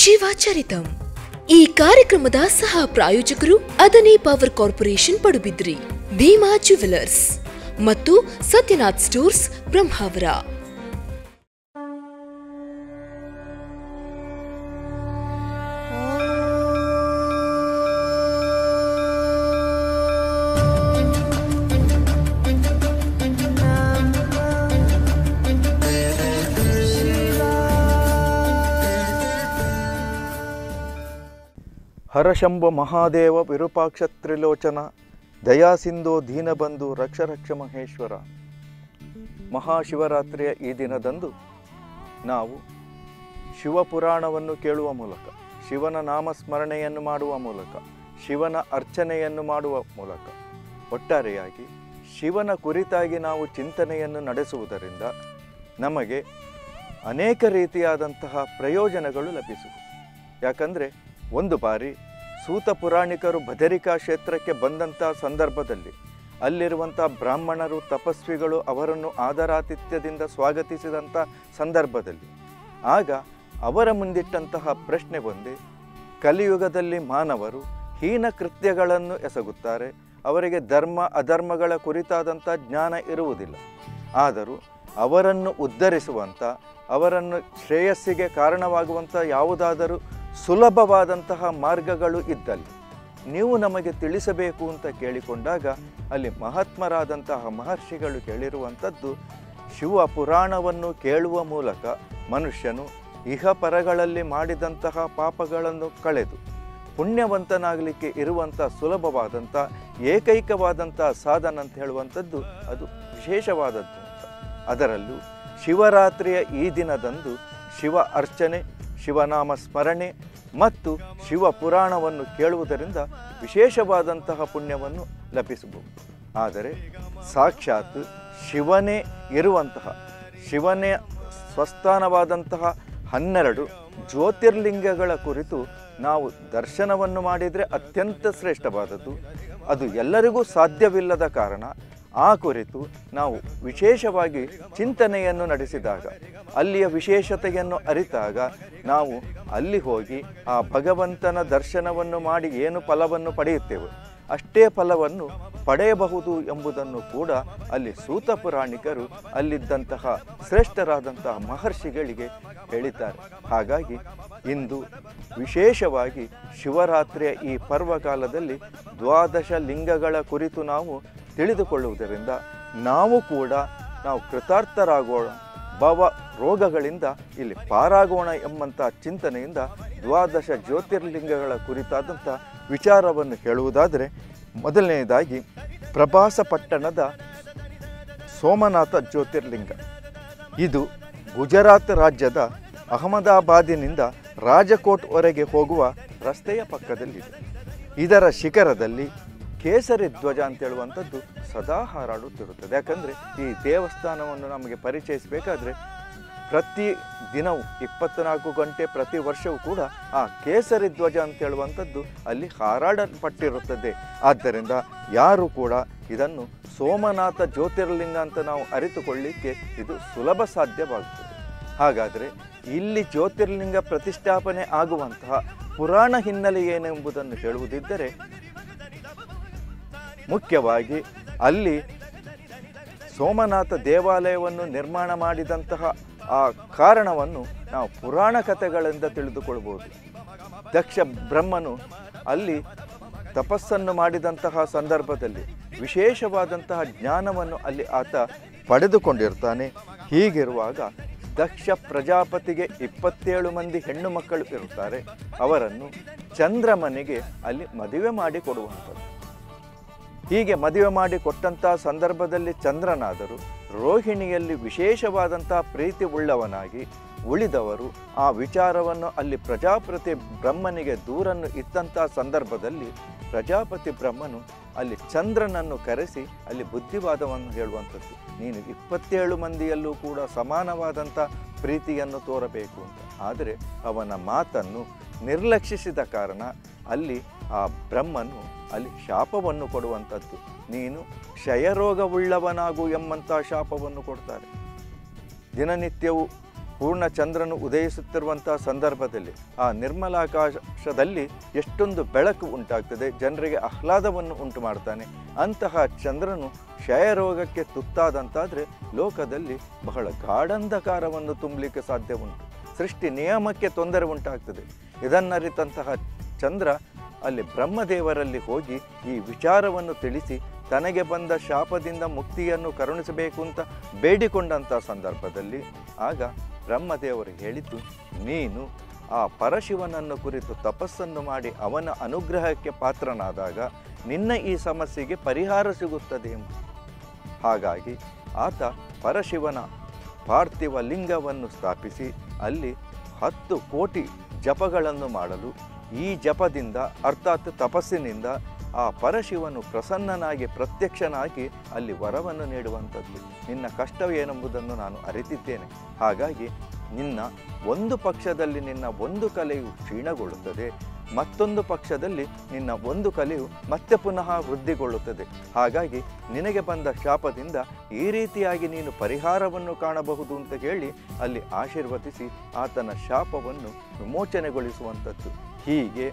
ಶಿವಚರಿತಂ ಈ ಕಾರ್ಯಕ್ರಮದ ಸಹ ಪ್ರಾಯೋಜಕರು Adani power corporation Padubidri Bhima jewellers ಮತ್ತು ಸತ್ಯನಾಥ್ ಸ್ಟೋರ್ಸ್ ಬ್ರಹ್ಮಾವರ ಹರಶಂಭ ಮಹಾದೇವ ವಿರೂಪಾಕ್ಷ ತ್ರಿಲೋಚನ ದಯಾಸಿಂಧೋ ದೀನಬಂಧು ರಕ್ಷ ರಕ್ಷ ಮಹೇಶ್ವರ ಮಹಾಶಿವರಾತ್ರಿಯ ಈ ದಿನದಂದು ನಾವು ಶಿವಪುರಾಣವನ್ನು ಕೇಳುವ ಮೂಲಕ ಶಿವನ ನಾಮಸ್ಮರಣೆಯನ್ನು ಮಾಡುವ ಮೂಲಕ ಶಿವನ ಅರ್ಚನೆಯನ್ನು ಮಾಡುವ ಮೂಲಕ ಒಟ್ಟಾರೆಯಾಗಿ ಶಿವನ ಕುರಿತಾಗಿ ನಾವು ಚಿಂತನೆಯನ್ನು ನಡೆಸುವುದರಿಂದ ನಮಗೆ ಅನೇಕ ರೀತಿಯಾದಂತಹ ಪ್ರಯೋಜನಗಳು ಲಭಿಸುವುದು ಯಾಕಂದರೆ ಒಂದು ಬಾರಿ ಸೂತ ಪುರಾಣಿಕರು ಬದರಿಕಾ ಕ್ಷೇತ್ರಕ್ಕೆ ಬಂದಂಥ ಸಂದರ್ಭದಲ್ಲಿ ಅಲ್ಲಿರುವಂಥ ಬ್ರಾಹ್ಮಣರು ತಪಸ್ವಿಗಳು ಅವರನ್ನು ಆದರಾತಿಥ್ಯದಿಂದ ಸ್ವಾಗತಿಸಿದಂಥ ಸಂದರ್ಭದಲ್ಲಿ ಆಗ ಅವರ ಮುಂದಿಟ್ಟಂತಹ ಪ್ರಶ್ನೆ ಒಂದೇ ಕಲಿಯುಗದಲ್ಲಿ ಮಾನವರು ಹೀನ ಕೃತ್ಯಗಳನ್ನು ಎಸಗುತ್ತಾರೆ ಅವರಿಗೆ ಧರ್ಮ ಅಧರ್ಮಗಳ ಕುರಿತಾದಂಥ ಜ್ಞಾನ ಇರುವುದಿಲ್ಲ ಆದರೂ ಅವರನ್ನು ಉದ್ಧರಿಸುವಂಥ ಅವರನ್ನು ಶ್ರೇಯಸ್ಸಿಗೆ ಕಾರಣವಾಗುವಂಥ ಯಾವುದಾದರೂ ಸುಲಭವಾದಂತಹ ಮಾರ್ಗಗಳು ಇದ್ದಲ್ಲಿ ನೀವು ನಮಗೆ ತಿಳಿಸಬೇಕು ಅಂತ ಕೇಳಿಕೊಂಡಾಗ ಅಲ್ಲಿ ಮಹಾತ್ಮರಾದಂತಹ ಮಹರ್ಷಿಗಳು ಕೇಳಿರುವಂಥದ್ದು ಶಿವ ಪುರಾಣವನ್ನು ಕೇಳುವ ಮೂಲಕ ಮನುಷ್ಯನು ಇಹಪರಗಳಲ್ಲಿ ಮಾಡಿದಂತಹ ಪಾಪಗಳನ್ನು ಕಳೆದು ಪುಣ್ಯವಂತನಾಗಲಿಕ್ಕೆ ಇರುವಂಥ ಸುಲಭವಾದಂಥ ಏಕೈಕವಾದಂಥ ಸಾಧನ ಅಂತ ಹೇಳುವಂಥದ್ದು ಅದು ವಿಶೇಷವಾದದ್ದು ಅಂತ ಅದರಲ್ಲೂ ಶಿವರಾತ್ರಿಯ ಈ ದಿನದಂದು ಶಿವ ಅರ್ಚನೆ ಶಿವನಾಮ ಸ್ಮರಣೆ ಮತ್ತು ಶಿವ ಪುರಾಣವನ್ನು ಕೇಳುವುದರಿಂದ ವಿಶೇಷವಾದಂತಹ ಪುಣ್ಯವನ್ನು ಲಭಿಸಬಹುದು ಆದರೆ ಸಾಕ್ಷಾತ್ ಶಿವನೇ ಇರುವಂತಹ ಶಿವನೇ ಸ್ವಸ್ಥಾನವಾದಂತಹ ಹನ್ನೆರಡು ಜ್ಯೋತಿರ್ಲಿಂಗಗಳ ಕುರಿತು ನಾವು ದರ್ಶನವನ್ನು ಮಾಡಿದರೆ ಅತ್ಯಂತ ಶ್ರೇಷ್ಠವಾದದ್ದು ಅದು ಎಲ್ಲರಿಗೂ ಸಾಧ್ಯವಿಲ್ಲದ ಕಾರಣ ಆ ಕುರಿತು ನಾವು ವಿಶೇಷವಾಗಿ ಚಿಂತನೆಯನ್ನು ನಡೆಸಿದಾಗ ಅಲ್ಲಿಯ ವಿಶೇಷತೆಯನ್ನು ಅರಿತಾಗ ನಾವು ಅಲ್ಲಿ ಹೋಗಿ ಆ ಭಗವಂತನ ದರ್ಶನವನ್ನು ಮಾಡಿ ಏನು ಫಲವನ್ನು ಪಡೆಯುತ್ತೇವೆ ಅಷ್ಟೇ ಫಲವನ್ನು ಪಡೆಯಬಹುದು ಎಂಬುದನ್ನು ಕೂಡ ಅಲ್ಲಿ ಸೂತ ಪುರಾಣಿಕರು ಅಲ್ಲಿದ್ದಂತಹ ಶ್ರೇಷ್ಠರಾದಂತಹ ಮಹರ್ಷಿಗಳಿಗೆ ಹೇಳಿದ್ದಾರೆ ಹಾಗಾಗಿ ಇಂದು ವಿಶೇಷವಾಗಿ ಶಿವರಾತ್ರಿಯ ಈ ಪರ್ವಕಾಲದಲ್ಲಿ ದ್ವಾದಶ ಲಿಂಗಗಳ ಕುರಿತು ನಾವು ತಿಳಿದುಕೊಳ್ಳುವುದರಿಂದ ನಾವು ಕೂಡ ನಾವು ಕೃತಾರ್ಥರಾಗೋಣ ಭವ ರೋಗಗಳಿಂದ ಇಲ್ಲಿ ಪಾರಾಗೋಣ ಎಂಬಂಥ ಚಿಂತನೆಯಿಂದ ದ್ವಾದಶ ಜ್ಯೋತಿರ್ಲಿಂಗಗಳ ಕುರಿತಾದಂಥ ವಿಚಾರವನ್ನು ಹೇಳುವುದಾದರೆ ಮೊದಲನೆಯದಾಗಿ ಪ್ರಭಾಸ ಪಟ್ಟಣದ ಸೋಮನಾಥ ಜ್ಯೋತಿರ್ಲಿಂಗ ಇದು ಗುಜರಾತ್ ರಾಜ್ಯದ ಅಹಮದಾಬಾದಿನಿಂದ ರಾಜಕೋಟ್ವರೆಗೆ ಹೋಗುವ ರಸ್ತೆಯ ಪಕ್ಕದಲ್ಲಿದೆ ಇದರ ಶಿಖರದಲ್ಲಿ ಕೇಸರಿ ಧ್ವಜ ಅಂತ ಹೇಳುವಂಥದ್ದು ಸದಾ ಹಾರಾಡುತ್ತಿರುತ್ತದೆ ಯಾಕಂದರೆ ಈ ದೇವಸ್ಥಾನವನ್ನು ನಮಗೆ ಪರಿಚಯಿಸಬೇಕಾದ್ರೆ ಪ್ರತಿ ದಿನವೂ ಇಪ್ಪತ್ನಾಲ್ಕು ಗಂಟೆ ಪ್ರತಿ ವರ್ಷವೂ ಕೂಡ ಆ ಕೇಸರಿ ಧ್ವಜ ಅಂತ ಹೇಳುವಂಥದ್ದು ಅಲ್ಲಿ ಹಾರಾಡಲ್ಪಟ್ಟಿರುತ್ತದೆ ಆದ್ದರಿಂದ ಯಾರು ಕೂಡ ಇದನ್ನು ಸೋಮನಾಥ ಜ್ಯೋತಿರ್ಲಿಂಗ ಅಂತ ನಾವು ಅರಿತುಕೊಳ್ಳಿಕ್ಕೆ ಇದು ಸುಲಭ ಸಾಧ್ಯವಾಗುತ್ತದೆ ಹಾಗಾದರೆ ಇಲ್ಲಿ ಜ್ಯೋತಿರ್ಲಿಂಗ ಪ್ರತಿಷ್ಠಾಪನೆ ಆಗುವಂತಹ ಪುರಾಣ ಹಿನ್ನೆಲೆ ಏನೆಂಬುದನ್ನು ಹೇಳುವುದಿದ್ದರೆ ಮುಖ್ಯವಾಗಿ ಅಲ್ಲಿ ಸೋಮನಾಥ ದೇವಾಲಯವನ್ನು ನಿರ್ಮಾಣ ಮಾಡಿದಂತಹ ಆ ಕಾರಣವನ್ನು ನಾವು ಪುರಾಣ ಕಥೆಗಳಿಂದ ತಿಳಿದುಕೊಳ್ಬೋದು ದಕ್ಷ ಬ್ರಹ್ಮನು ಅಲ್ಲಿ ತಪಸ್ಸನ್ನು ಮಾಡಿದಂತಹ ಸಂದರ್ಭದಲ್ಲಿ ವಿಶೇಷವಾದಂತಹ ಜ್ಞಾನವನ್ನು ಅಲ್ಲಿ ಆತ ಪಡೆದುಕೊಂಡಿರ್ತಾನೆ ಹೀಗಿರುವಾಗ ದಕ್ಷ ಪ್ರಜಾಪತಿಗೆ ಇಪ್ಪತ್ತೇಳು ಮಂದಿ ಹೆಣ್ಣು ಮಕ್ಕಳು ಇರುತ್ತಾರೆ ಅವರನ್ನು ಚಂದ್ರಮನಿಗೆ ಅಲ್ಲಿ ಮದುವೆ ಮಾಡಿ ಕೊಡುವಂಥದ್ದು ಹೀಗೆ ಮದುವೆ ಮಾಡಿ ಕೊಟ್ಟಂತಹ ಸಂದರ್ಭದಲ್ಲಿ ಚಂದ್ರನಾದರೂ ರೋಹಿಣಿಯಲ್ಲಿ ವಿಶೇಷವಾದಂತಹ ಪ್ರೀತಿ ಉಳ್ಳವನಾಗಿ ಉಳಿದವರು ಆ ವಿಚಾರವನ್ನು ಅಲ್ಲಿ ಪ್ರಜಾಪತಿ ಬ್ರಹ್ಮನಿಗೆ ದೂರನ್ನು ಇತ್ತಂತಹ ಸಂದರ್ಭದಲ್ಲಿ ಪ್ರಜಾಪತಿ ಬ್ರಹ್ಮನು ಅಲ್ಲಿ ಚಂದ್ರನನ್ನು ಕರೆಸಿ ಅಲ್ಲಿ ಬುದ್ಧಿವಾದವನ್ನು ಹೇಳುವಂಥದ್ದು ನೀನು ಇಪ್ಪತ್ತೇಳು ಮಂದಿಯಲ್ಲೂ ಕೂಡ ಸಮಾನವಾದಂಥ ಪ್ರೀತಿಯನ್ನು ತೋರಬೇಕು ಅಂತ ಆದರೆ ಅವನ ಮಾತನ್ನು ನಿರ್ಲಕ್ಷಿಸಿದ ಕಾರಣ ಅಲ್ಲಿ ಆ ಬ್ರಹ್ಮನು ಅಲ್ಲಿ ಶಾಪವನ್ನು ಕೊಡುವಂಥದ್ದು ನೀನು ಕ್ಷಯರೋಗವುಳ್ಳವನಾಗು ಎಂಬಂಥ ಶಾಪವನ್ನು ಕೊಡ್ತಾರೆ ದಿನನಿತ್ಯವೂ ಪೂರ್ಣ ಚಂದ್ರನು ಉದಯಿಸುತ್ತಿರುವಂಥ ಸಂದರ್ಭದಲ್ಲಿ ಆ ನಿರ್ಮಲಾಕಾಶದಲ್ಲಿ ಎಷ್ಟೊಂದು ಬೆಳಕು ಉಂಟಾಗ್ತದೆ ಜನರಿಗೆ ಆಹ್ಲಾದವನ್ನು ಉಂಟು ಮಾಡ್ತಾನೆ ಅಂತಹ ಚಂದ್ರನು ಕ್ಷಯರೋಗಕ್ಕೆ ತುತ್ತಾದಂತಾದರೆ ಲೋಕದಲ್ಲಿ ಬಹಳ ಗಾಢಂಧಕಾರವನ್ನು ತುಂಬಲಿಕ್ಕೆ ಸಾಧ್ಯ ಉಂಟು ಸೃಷ್ಟಿ ನಿಯಮಕ್ಕೆ ತೊಂದರೆ ಉಂಟಾಗ್ತದೆ ಇದನ್ನರಿತಂತಹ ಚಂದ್ರ ಅಲ್ಲಿ ಬ್ರಹ್ಮದೇವರಲ್ಲಿ ಹೋಗಿ ಈ ವಿಚಾರವನ್ನು ತಿಳಿಸಿ ತನಗೆ ಬಂದ ಶಾಪದಿಂದ ಮುಕ್ತಿಯನ್ನು ಕರುಣಿಸಬೇಕು ಅಂತ ಬೇಡಿಕೊಂಡಂಥ ಸಂದರ್ಭದಲ್ಲಿ ಆಗ ಬ್ರಹ್ಮದೇವರು ಹೇಳಿದ್ದು ನೀನು ಆ ಪರಶಿವನನ್ನು ಕುರಿತು ತಪಸ್ಸನ್ನು ಮಾಡಿ ಅವನ ಅನುಗ್ರಹಕ್ಕೆ ಪಾತ್ರನಾದಾಗ ನಿನ್ನ ಈ ಸಮಸ್ಯೆಗೆ ಪರಿಹಾರ ಸಿಗುತ್ತದೆ ಎಂಬ ಹಾಗಾಗಿ ಆತ ಪರಶಿವನ ಪಾರ್ಥಿವ ಲಿಂಗವನ್ನು ಸ್ಥಾಪಿಸಿ ಅಲ್ಲಿ ಹತ್ತು ಕೋಟಿ ಜಪಗಳನ್ನು ಮಾಡಲು ಈ ಜಪದಿಂದ ಅರ್ಥಾತ್ ತಪಸ್ಸಿನಿಂದ ಆ ಪರಶಿವನು ಪ್ರಸನ್ನನಾಗಿ ಪ್ರತ್ಯಕ್ಷನಾಗಿ ಅಲ್ಲಿ ವರವನ್ನು ನೀಡುವಂಥದ್ದು ನಿನ್ನ ಕಷ್ಟವೇನೆಂಬುದನ್ನು ನಾನು ಅರಿತಿದ್ದೇನೆ ಹಾಗಾಗಿ ನಿನ್ನ ಒಂದು ಪಕ್ಷದಲ್ಲಿ ನಿನ್ನ ಒಂದು ಕಲೆಯು ಕ್ಷೀಣಗೊಳ್ಳುತ್ತದೆ ಮತ್ತೊಂದು ಪಕ್ಷದಲ್ಲಿ ನಿನ್ನ ಒಂದು ಕಲೆಯು ಮತ್ತೆ ಪುನಃ ವೃದ್ಧಿಗೊಳ್ಳುತ್ತದೆ ಹಾಗಾಗಿ ನಿನಗೆ ಬಂದ ಶಾಪದಿಂದ ಈ ರೀತಿಯಾಗಿ ನೀನು ಪರಿಹಾರವನ್ನು ಕಾಣಬಹುದು ಅಂತ ಹೇಳಿ ಅಲ್ಲಿ ಆಶೀರ್ವದಿಸಿ ಆತನ ಶಾಪವನ್ನು ವಿಮೋಚನೆಗೊಳಿಸುವಂಥದ್ದು ಹೀಗೆ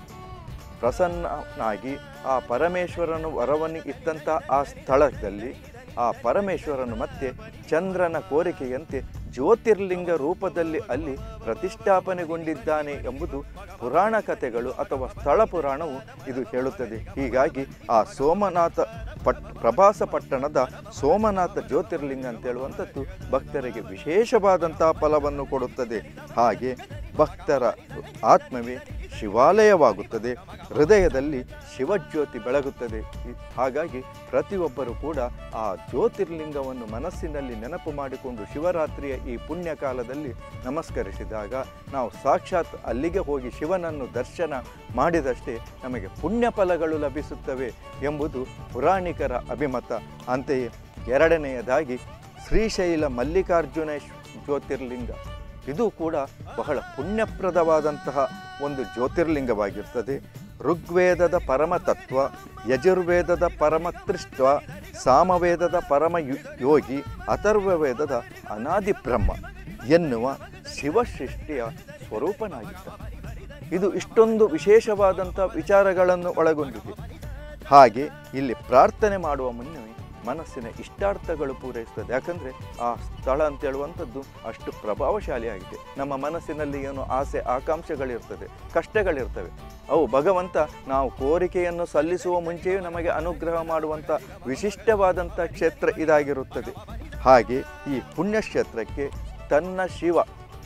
ಪ್ರಸನ್ನನಾಗಿ ಆ ಪರಮೇಶ್ವರನು ವರವನ್ನು ಇತ್ತಂಥ ಆ ಸ್ಥಳದಲ್ಲಿ ಆ ಪರಮೇಶ್ವರನು ಮತ್ತೆ ಚಂದ್ರನ ಕೋರಿಕೆಯಂತೆ ಜ್ಯೋತಿರ್ಲಿಂಗ ರೂಪದಲ್ಲಿ ಅಲ್ಲಿ ಪ್ರತಿಷ್ಠಾಪನೆಗೊಂಡಿದ್ದಾನೆ ಎಂಬುದು ಪುರಾಣ ಕಥೆಗಳು ಅಥವಾ ಸ್ಥಳ ಪುರಾಣವು ಇದು ಹೇಳುತ್ತದೆ ಹೀಗಾಗಿ ಆ ಸೋಮನಾಥ ಪಟ್ ಪ್ರಭಾಸ ಪಟ್ಟಣದ ಸೋಮನಾಥ ಜ್ಯೋತಿರ್ಲಿಂಗ ಅಂತ ಹೇಳುವಂಥದ್ದು ಭಕ್ತರಿಗೆ ವಿಶೇಷವಾದಂಥ ಫಲವನ್ನು ಕೊಡುತ್ತದೆ ಹಾಗೆ ಭಕ್ತರ ಆತ್ಮವೇ ಶಿವಾಲಯವಾಗುತ್ತದೆ ಹೃದಯದಲ್ಲಿ ಶಿವಜ್ಯೋತಿ ಬೆಳಗುತ್ತದೆ ಈ- ಹಾಗಾಗಿ ಪ್ರತಿಯೊಬ್ಬರು ಕೂಡ ಆ ಜ್ಯೋತಿರ್ಲಿಂಗವನ್ನು ಮನಸ್ಸಿನಲ್ಲಿ ನೆನಪು ಮಾಡಿಕೊಂಡು ಶಿವರಾತ್ರಿಯ ಈ ಪುಣ್ಯ ಕಾಲದಲ್ಲಿ ನಮಸ್ಕರಿಸಿದಾಗ ನಾವು ಸಾಕ್ಷಾತ್ ಅಲ್ಲಿಗೆ ಹೋಗಿ ಶಿವನನ್ನು ದರ್ಶನ ಮಾಡಿದಷ್ಟೇ ನಮಗೆ ಪುಣ್ಯ ಫಲಗಳು ಲಭಿಸುತ್ತವೆ ಎಂಬುದು ಪುರಾಣಿಕರ ಅಭಿಮತ ಅಂತೆಯೇ ಎರಡನೆಯದಾಗಿ ಶ್ರೀಶೈಲ ಮಲ್ಲಿಕಾರ್ಜುನ ಜ್ಯೋತಿರ್ಲಿಂಗ ಇದು ಕೂಡ ಬಹಳ ಪುಣ್ಯಪ್ರದವಾದಂತಹ ಒಂದು ಜ್ಯೋತಿರ್ಲಿಂಗವಾಗಿರ್ತದೆ ಋಗ್ವೇದದ ಪರಮತತ್ವ ಯಜುರ್ವೇದದ ಪರಮತ್ರಿಷ್ಟ್ವ ಸಾಮವೇದದ ಪರಮ ಯು- ಯೋಗಿ ಅಥರ್ವವೇದದ ಅನಾದಿ ಬ್ರಹ್ಮ ಎನ್ನುವ ಶಿವಸೃಷ್ಟಿಯ ಸ್ವರೂಪನಾಗಿದ್ದ ಇದು ಇಷ್ಟೊಂದು ವಿಶೇಷವಾದಂಥ ವಿಚಾರಗಳನ್ನು ಒಳಗೊಂಡಿದೆ ಹಾಗೆ ಇಲ್ಲಿ ಪ್ರಾರ್ಥನೆ ಮಾಡುವ ಮುನ್ನವೇ ಮನಸ್ಸಿನ ಇಷ್ಟಾರ್ಥಗಳು ಪೂರೈಸ್ತದೆ ಯಾಕಂದರೆ ಆ ಸ್ಥಳ ಅಂತ ಹೇಳುವಂಥದ್ದು ಅಷ್ಟು ಪ್ರಭಾವಶಾಲಿಯಾಗಿದೆ ನಮ್ಮ ಮನಸ್ಸಿನಲ್ಲಿ ಏನು ಆಸೆ ಆಕಾಂಕ್ಷೆಗಳಿರ್ತದೆ ಕಷ್ಟಗಳಿರ್ತವೆ ಅವು ಭಗವಂತ ನಾವು ಕೋರಿಕೆಯನ್ನು ಸಲ್ಲಿಸುವ ಮುಂಚೆಯೂ ನಮಗೆ ಅನುಗ್ರಹ ಮಾಡುವಂಥ ವಿಶಿಷ್ಟವಾದಂಥ ಕ್ಷೇತ್ರ ಇದಾಗಿರುತ್ತದೆ ಹಾಗೆ ಈ ಪುಣ್ಯಕ್ಷೇತ್ರಕ್ಕೆ ತನ್ನ ಶಿವ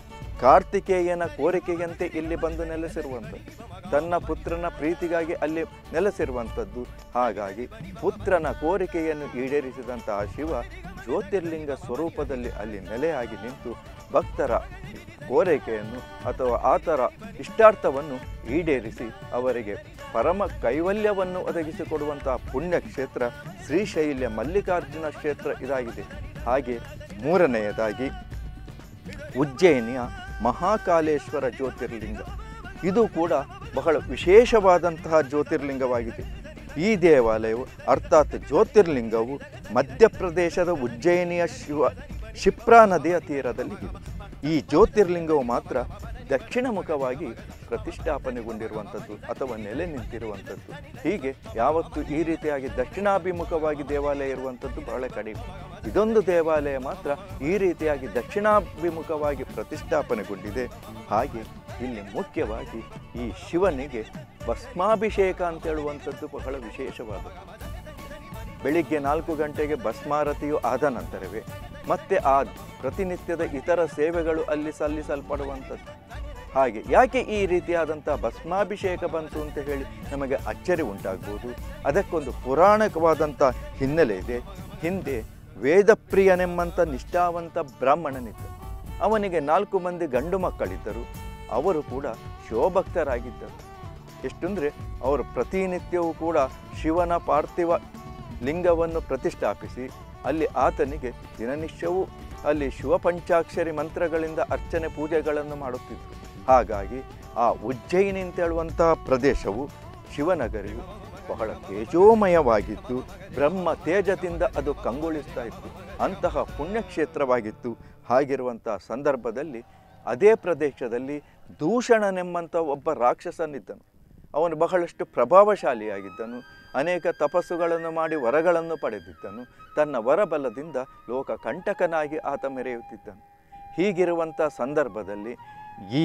ಕಾರ್ತಿಕೇಯನ ಕೋರಿಕೆಯಂತೆ ಇಲ್ಲಿ ಬಂದು ನೆಲೆಸಿರುವಂಥದ್ದು ತನ್ನ ಪುತ್ರನ ಪ್ರೀತಿಗಾಗಿ ಅಲ್ಲಿ ನೆಲೆಸಿರುವಂಥದ್ದು ಹಾಗಾಗಿ ಪುತ್ರನ ಕೋರಿಕೆಯನ್ನು ಈಡೇರಿಸಿದಂತಹ ಶಿವ ಜ್ಯೋತಿರ್ಲಿಂಗ ಸ್ವರೂಪದಲ್ಲಿ ಅಲ್ಲಿ ನೆಲೆಯಾಗಿ ನಿಂತು ಭಕ್ತರ ಕೋರಿಕೆಯನ್ನು ಅಥವಾ ಆತರ ಇಷ್ಟಾರ್ಥವನ್ನು ಈಡೇರಿಸಿ ಅವರಿಗೆ ಪರಮ ಕೈವಲ್ಯವನ್ನು ಒದಗಿಸಿಕೊಡುವಂತಹ ಪುಣ್ಯ ಕ್ಷೇತ್ರ ಶ್ರೀಶೈಲ್ಯ ಮಲ್ಲಿಕಾರ್ಜುನ ಕ್ಷೇತ್ರ ಇದಾಗಿದೆ ಹಾಗೆ ಮೂರನೆಯದಾಗಿ ಉಜ್ಜಯಿನಿಯ ಮಹಾಕಾಲೇಶ್ವರ ಜ್ಯೋತಿರ್ಲಿಂಗ ಇದು ಕೂಡ ಬಹಳ ವಿಶೇಷವಾದಂತಹ ಜ್ಯೋತಿರ್ಲಿಂಗವಾಗಿದೆ ಈ ದೇವಾಲಯವು ಅರ್ಥಾತ್ ಜ್ಯೋತಿರ್ಲಿಂಗವು ಮಧ್ಯಪ್ರದೇಶದ ಉಜ್ಜಯಿನಿಯ ಶಿವ ಶಿಪ್ರಾ ನದಿಯ ತೀರದಲ್ಲಿ ಇದೆ ಈ ಜ್ಯೋತಿರ್ಲಿಂಗವು ಮಾತ್ರ ದಕ್ಷಿಣ ಮುಖವಾಗಿ ಪ್ರತಿಷ್ಠಾಪನೆಗೊಂಡಿರುವಂಥದ್ದು ಅಥವಾ ನೆಲೆ ನಿಂತಿರುವಂಥದ್ದು ಹೀಗೆ ಯಾವತ್ತು ಈ ರೀತಿಯಾಗಿ ದಕ್ಷಿಣಾಭಿಮುಖವಾಗಿ ದೇವಾಲಯ ಇರುವಂಥದ್ದು ಬಹಳ ಕಡಿಮೆ ಇದೊಂದು ದೇವಾಲಯ ಮಾತ್ರ ಈ ರೀತಿಯಾಗಿ ದಕ್ಷಿಣಾಭಿಮುಖವಾಗಿ ಪ್ರತಿಷ್ಠಾಪನೆಗೊಂಡಿದೆ ಹಾಗೆ ಇಲ್ಲಿ ಮುಖ್ಯವಾಗಿ ಈ ಶಿವನಿಗೆ ಭಸ್ಮಾಭಿಷೇಕ ಅಂತ ಹೇಳುವಂಥದ್ದು ಬಹಳ ವಿಶೇಷವಾದದ್ದು ಬೆಳಿಗ್ಗೆ ನಾಲ್ಕು ಗಂಟೆಗೆ ಭಸ್ಮಾರತಿಯು ಆದ ನಂತರವೇ ಮತ್ತೆ ಆ ಪ್ರತಿನಿತ್ಯದ ಇತರ ಸೇವೆಗಳು ಅಲ್ಲಿ ಸಲ್ಲಿಸಲ್ಪಡುವಂಥದ್ದು ಹಾಗೆ ಯಾಕೆ ಈ ರೀತಿಯಾದಂಥ ಭಸ್ಮಾಭಿಷೇಕ ಬಂತು ಅಂತ ಹೇಳಿ ನಮಗೆ ಅಚ್ಚರಿ ಉಂಟಾಗ್ಬೋದು ಅದಕ್ಕೊಂದು ಪುರಾಣಿಕವಾದಂಥ ಹಿನ್ನೆಲೆ ಇದೆ ಹಿಂದೆ ವೇದಪ್ರಿಯನೆಂಬಂಥ ನಿಷ್ಠಾವಂತ ಬ್ರಾಹ್ಮಣನಿದ್ದ ಅವನಿಗೆ ನಾಲ್ಕು ಮಂದಿ ಗಂಡು ಮಕ್ಕಳಿದ್ದರು ಅವರು ಕೂಡ ಶಿವಭಕ್ತರಾಗಿದ್ದರು ಎಷ್ಟಂದರೆ ಅವರು ಪ್ರತಿನಿತ್ಯವೂ ಕೂಡ ಶಿವನ ಪಾರ್ಥಿವ ಲಿಂಗವನ್ನು ಪ್ರತಿಷ್ಠಾಪಿಸಿ ಅಲ್ಲಿ ಆತನಿಗೆ ದಿನನಿತ್ಯವೂ ಅಲ್ಲಿ ಶಿವ ಪಂಚಾಕ್ಷರಿ ಮಂತ್ರಗಳಿಂದ ಅರ್ಚನೆ ಪೂಜೆಗಳನ್ನು ಮಾಡುತ್ತಿದ್ದರು ಹಾಗಾಗಿ ಆ ಉಜ್ಜಯಿನಿ ಅಂತ ಹೇಳುವಂತಹ ಪ್ರದೇಶವು ಶಿವನಗರಿಯು ಬಹಳ ತೇಜೋಮಯವಾಗಿತ್ತು ಬ್ರಹ್ಮ ತೇಜದಿಂದ ಅದು ಕಂಗೊಳಿಸ್ತಾ ಇತ್ತು ಅಂತಹ ಪುಣ್ಯಕ್ಷೇತ್ರವಾಗಿತ್ತು ಹಾಗಿರುವಂತಹ ಸಂದರ್ಭದಲ್ಲಿ ಅದೇ ಪ್ರದೇಶದಲ್ಲಿ ದೂಷಣನೆಂಬಂಥ ಒಬ್ಬ ರಾಕ್ಷಸನಿದ್ದನು ಅವನು ಬಹಳಷ್ಟು ಪ್ರಭಾವಶಾಲಿಯಾಗಿದ್ದನು ಅನೇಕ ತಪಸ್ಸುಗಳನ್ನು ಮಾಡಿ ವರಗಳನ್ನು ಪಡೆದಿದ್ದನು ತನ್ನ ವರಬಲದಿಂದ ಲೋಕ ಕಂಟಕನಾಗಿ ಆತ ಮೆರೆಯುತ್ತಿದ್ದನು ಹೀಗಿರುವಂಥ ಸಂದರ್ಭದಲ್ಲಿ ಈ